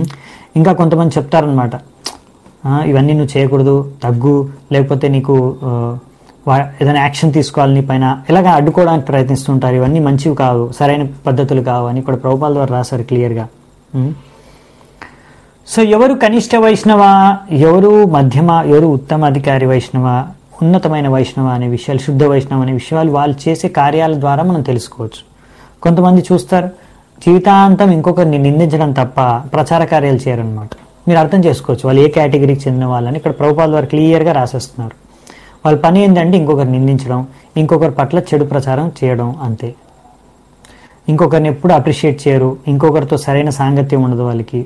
ఇంకా కొంతమంది చెప్తారనమాట "ఆ, ఇవన్నీ నువ్వు చేయకూడదు తగ్గు లేకపోతే నీకు ఆ, వా- ఏదైనా యాక్షన్ తీసుకోవాలి నీ పైన ఇలాగ అడ్డుకోవడానికి ప్రయత్నిస్తుంటారు ఇవన్నీ మంచివి కావు సరైన పద్ధతులు కావు అని ఇక్కడ ప్రభుపాల ద్వారా రాశారు క్లియర్గా ఉం. సో ఎవరు కనిష్ట వైష్ణవ ఎవరు మధ్యమ ఎవరు ఉత్తమ అధికారి వైష్ణవ ఉన్నతమైన వైష్ణవ అనే విషయాలు శుద్ధ వైష్ణవ అనే విషయాలు వాళ్ళు చేసే కార్యాల ద్వారా మనం తెలుసుకోవచ్చు కొంతమంది చూస్తారు జీవితాంతం ఇంకొకరిని నిందించడం తప్ప ప్రచార కార్యాలు చేయరనమాట మీరు అర్థం చేసుకోవచ్చు వాళ్ళు ఏ కేటగిరీకి చెందిన వాళ్ళని ఇక్కడ ప్రభుపాల వారు క్లియర్గా రాసేస్తున్నారు వాళ్ళ పని ఏంటంటే ఇంకొకరు నిందించడం ఇంకొకరి పట్ల చెడు ప్రచారం చేయడం అంతే ఇంకొకరిని ఎప్పుడు అప్రిషియేట్ చేయరు ఇంకొకరితో సరైన సాంగత్యం ఉండదు వాళ్ళకి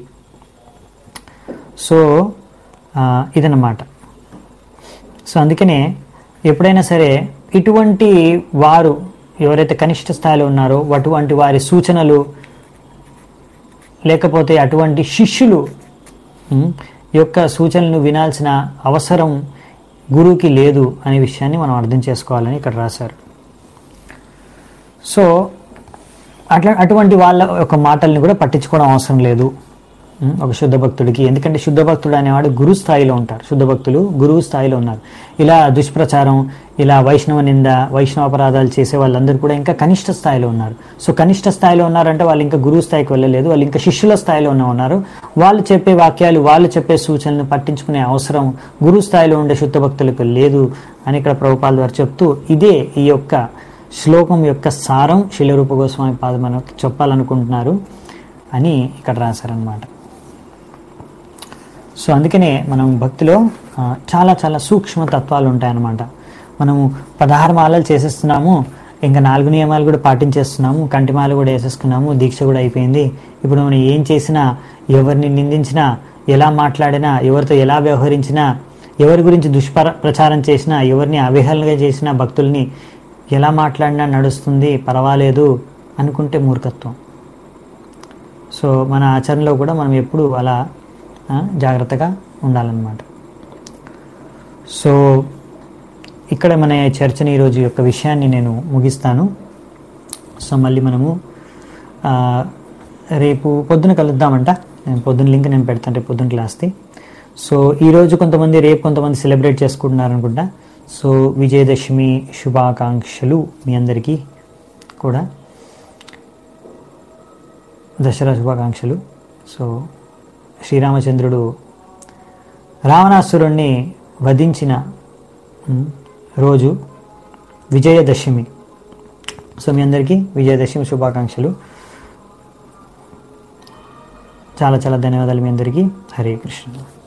సో ఆ, ఇదన్నమాట సో అందుకనే ఎప్పుడైనా సరే ఇటువంటి వారు ఎవరైతే కనిష్ట స్థాయిలో ఉన్నారో అటువంటి వారి సూచనలు లేకపోతే అటువంటి శిష్యులు ఉమ్, యొక్క సూచనలను వినాల్సిన అవసరం గురువుకి లేదు అనే విషయాన్ని మనం అర్థం చేసుకోవాలని ఇక్కడ రాశారు సో అట్లా అటువంటి వాళ్ళ యొక్క మాటల్ని కూడా పట్టించుకోవడం అవసరం లేదు ఉం, ఒక శుద్ధ భక్తుడికి ఎందుకంటే శుద్ధ భక్తుడు అనేవాడు గురు స్థాయిలో ఉంటారు శుద్ధ భక్తులు గురువు స్థాయిలో ఉన్నారు ఇలా దుష్ప్రచారం ఇలా వైష్ణవ నింద వైష్ణవ అపరాధాలు చేసే వాళ్ళందరూ కూడా ఇంకా కనిష్ట స్థాయిలో ఉన్నారు సో కనిష్ట స్థాయిలో ఉన్నారంటే వాళ్ళు ఇంకా గురువు స్థాయికి వెళ్ళలేదు వాళ్ళు ఇంకా శిష్యుల స్థాయిలో ఉన్న ఉన్నారు వాళ్ళు చెప్పే వాక్యాలు వాళ్ళు చెప్పే సూచనలను పట్టించుకునే అవసరం గురు స్థాయిలో ఉండే శుద్ధ భక్తులకు లేదు అని ఇక్కడ ప్రభుపాల్ వారు చెప్తూ ఇదే ఈ యొక్క శ్లోకం యొక్క సారం శిలరూప గోస్వామి పాద మనకు చెప్పాలనుకుంటున్నారు అని ఇక్కడ రాశారనమాట సో అందుకనే మనం భక్తిలో ఆ, చాలా చాలా సూక్ష్మ తత్వాలు ఉంటాయన్నమాట మనము పదహారు మాలలు చేసేస్తున్నాము ఇంకా నాలుగు నియమాలు కూడా పాటించేస్తున్నాము కంటిమాల కూడా వేసేసుకున్నాము దీక్ష కూడా అయిపోయింది ఇప్పుడు మనం ఏం చేసినా ఎవరిని నిందించినా ఎలా మాట్లాడినా ఎవరితో ఎలా వ్యవహరించినా ఎవరి గురించి దుష్ప్ర ప్రచారం చేసినా ఎవరిని అవహేళనగా చేసినా భక్తుల్ని ఎలా మాట్లాడినా నడుస్తుంది పర్వాలేదు అనుకుంటే మూర్ఖత్వం సో మన ఆచరణలో కూడా మనం ఎప్పుడు అలా ఆ, జాగ్రత్తగా ఉండాలన్నమాట సో ఇక్కడ మన చర్చని ఈరోజు యొక్క విషయాన్ని నేను ముగిస్తాను సో మళ్ళీ మనము ఆ, రేపు పొద్దున కలుద్దామంట నేను పొద్దున లింక్ నేను పెడతాను రేపు పొద్దున క్లాస్ది సో ఈరోజు కొంతమంది రేపు కొంతమంది సెలబ్రేట్ చేసుకుంటున్నారు అనుకుంటా సో విజయదశమి శుభాకాంక్షలు మీ అందరికీ కూడా దసరా శుభాకాంక్షలు సో శ్రీరామచంద్రుడు రావణాసురుణ్ణి వధించిన ఉమ్, రోజు విజయదశమి సో మీ అందరికీ విజయదశమి శుభాకాంక్షలు చాలా చాలా ధన్యవాదాలు మీ అందరికీ హరే కృష్ణ